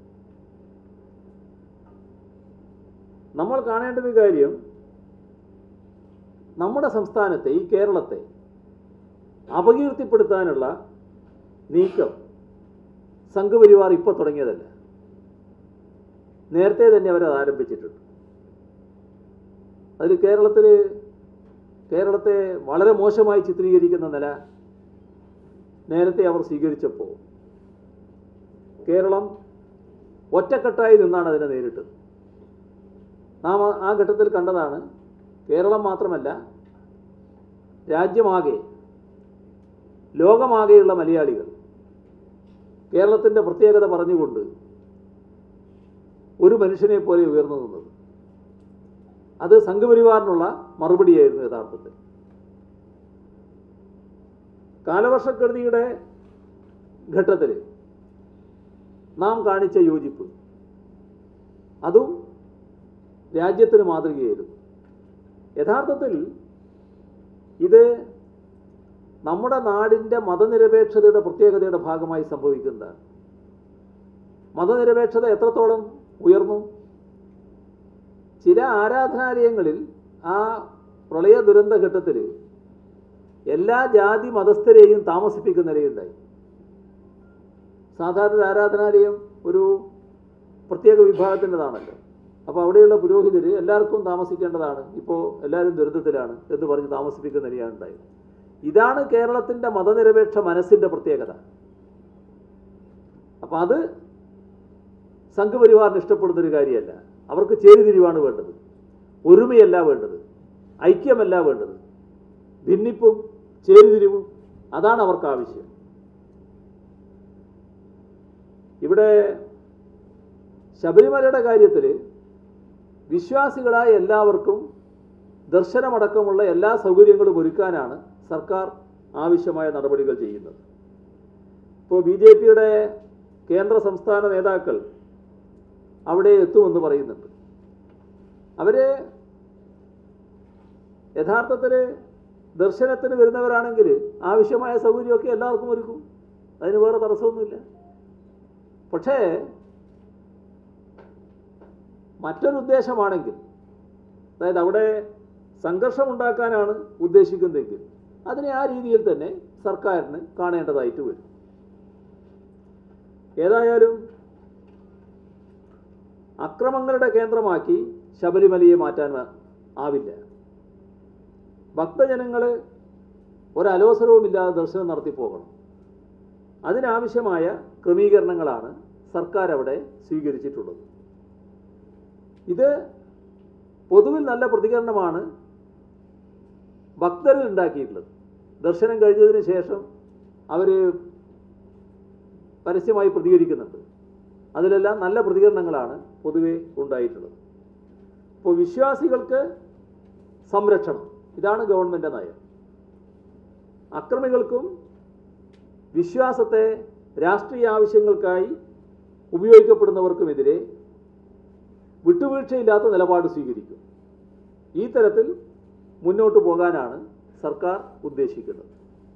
നമ്മൾ കാണേണ്ട ഒരു കാര്യം നമ്മുടെ സംസ്ഥാനത്തെ ഈ കേരളത്തെ അപകീർത്തിപ്പെടുത്താനുള്ള നീക്കം സംഘപരിവാർ ഇപ്പോൾ തുടങ്ങിയതല്ല നേരത്തെ തന്നെ അവരത് ആരംഭിച്ചിട്ടുണ്ട് അതിൽ കേരളത്തിൽ കേരളത്തെ വളരെ മോശമായി ചിത്രീകരിക്കുന്ന നില നേരത്തെ അവർ സ്വീകരിച്ചപ്പോൾ കേരളം ഒറ്റക്കെട്ടായി നിന്നാണ് അതിനെ നേരിട്ടത് നാം ആ- ആ ഘട്ടത്തിൽ കണ്ടതാണ് കേരളം മാത്രമല്ല രാജ്യമാകെ ലോകമാകെയുള്ള മലയാളികൾ കേരളത്തിൻ്റെ പ്രത്യേകത പറഞ്ഞുകൊണ്ട് ഒരു മനുഷ്യനെ പോലെ ഉയർന്നു നിന്നത് അത് സംഘപരിവാറിനുള്ള മറുപടിയായിരുന്നു യഥാർത്ഥത്തിൽ കാലവർഷക്കെടുതിയുടെ ഘട്ടത്തിൽ നാം കാണിച്ച യോജിപ്പ് അതും രാജ്യത്തിന് മാതൃകയായിരുന്നു യഥാർത്ഥത്തിൽ ഇത് നമ്മുടെ നാടിൻ്റെ മതനിരപേക്ഷതയുടെ പ്രത്യേകതയുടെ ഭാഗമായി സംഭവിക്കുന്നതാണ് മതനിരപേക്ഷത എത്രത്തോളം ഉയർന്നു ചില ആരാധനാലയങ്ങളിൽ ആ പ്രളയ ദുരന്ത ഘട്ടത്തിൽ എല്ലാ ജാതി മതസ്ഥരെയും താമസിപ്പിക്കുന്ന നിലയുണ്ടായി സാധാരണ ഒരു ആരാധനാലയം ഒരു പ്രത്യേക വിഭാഗത്തിൻ്റെതാണല്ലോ അപ്പോൾ അവിടെയുള്ള പുരോഹിതർ എല്ലാവർക്കും താമസിക്കേണ്ടതാണ് ഇപ്പോൾ എല്ലാവരും ദുരിതത്തിലാണ് എന്ന് പറഞ്ഞ് താമസിപ്പിക്കുന്ന നിലയാണ് ഉണ്ടായത് ഇതാണ് കേരളത്തിൻ്റെ മതനിരപേക്ഷ മനസ്സിൻ്റെ പ്രത്യേകത അപ്പം അത് സംഘപരിവാറിന് ഇഷ്ടപ്പെടുന്നൊരു കാര്യമല്ല അവർക്ക് ചേരിതിരിവാണ് വേണ്ടത് ഒരുമയല്ല വേണ്ടത് ഐക്യമല്ല വേണ്ടത് ഭിന്നിപ്പും ചേരിതിരിവും അതാണ് അവർക്ക് ആവശ്യം ഇവിടെ ശബരിമലയുടെ കാര്യത്തിൽ വിശ്വാസികളായ എല്ലാവർക്കും ദർശനമടക്കമുള്ള എല്ലാ സൗകര്യങ്ങളും ഒരുക്കാനാണ് സർക്കാർ ആവശ്യമായ നടപടികൾ ചെയ്യുന്നത് ഇപ്പോൾ ബി ജെ പിയുടെ കേന്ദ്ര സംസ്ഥാന നേതാക്കൾ അവിടെ എത്തുമെന്ന് പറയുന്നുണ്ട് അവർ യഥാർത്ഥത്തിൽ ദർശനത്തിന് വരുന്നവരാണെങ്കിൽ ആവശ്യമായ സൗകര്യമൊക്കെ എല്ലാവർക്കും ഒരുക്കും അതിന് വേറെ തടസ്സമൊന്നുമില്ല പക്ഷേ മറ്റൊരു ഉദ്ദേശമാണെങ്കിൽ അതായത് അവിടെ സംഘർഷമുണ്ടാക്കാനാണ് ഉദ്ദേശിക്കുന്നതെങ്കിൽ അതിനെ ആ രീതിയിൽ തന്നെ സർക്കാരിന് കാണേണ്ടതായിട്ട് വരും ഏതായാലും അക്രമങ്ങളുടെ കേന്ദ്രമാക്കി ശബരിമലയെ മാറ്റാൻ ആവില്ല ഭക്തജനങ്ങൾ ഒരലോസരവുമില്ലാതെ ദർശനം നടത്തി പോകണം അതിനാവശ്യമായ ക്രമീകരണങ്ങളാണ് സർക്കാർ അവിടെ സ്വീകരിച്ചിട്ടുള്ളത് ഇത് പൊതുവിൽ നല്ല പ്രതികരണമാണ് ഭക്തരിൽ ഉണ്ടാക്കിയിട്ടുള്ളത് ദർശനം കഴിഞ്ഞതിന് ശേഷം അവർ പരസ്യമായി പ്രതികരിക്കുന്നുണ്ട് അതിലെല്ലാം നല്ല പ്രതികരണങ്ങളാണ് പൊതുവെ ഉണ്ടായിട്ടുള്ളത് അപ്പോൾ വിശ്വാസികൾക്ക് സംരക്ഷണം ഇതാണ് ഗവൺമെൻറ് നയം അക്രമികൾക്കും വിശ്വാസത്തെ രാഷ്ട്രീയ ആവശ്യങ്ങൾക്കായി ഉപയോഗിക്കപ്പെടുന്നവർക്കുമെതിരെ വിട്ടുവീഴ്ചയില്ലാത്ത നിലപാട് സ്വീകരിക്കും ഈ തരത്തിൽ മുന്നോട്ട് പോകാനാണ് സർക്കാർ ഉദ്ദേശിക്കുന്നത്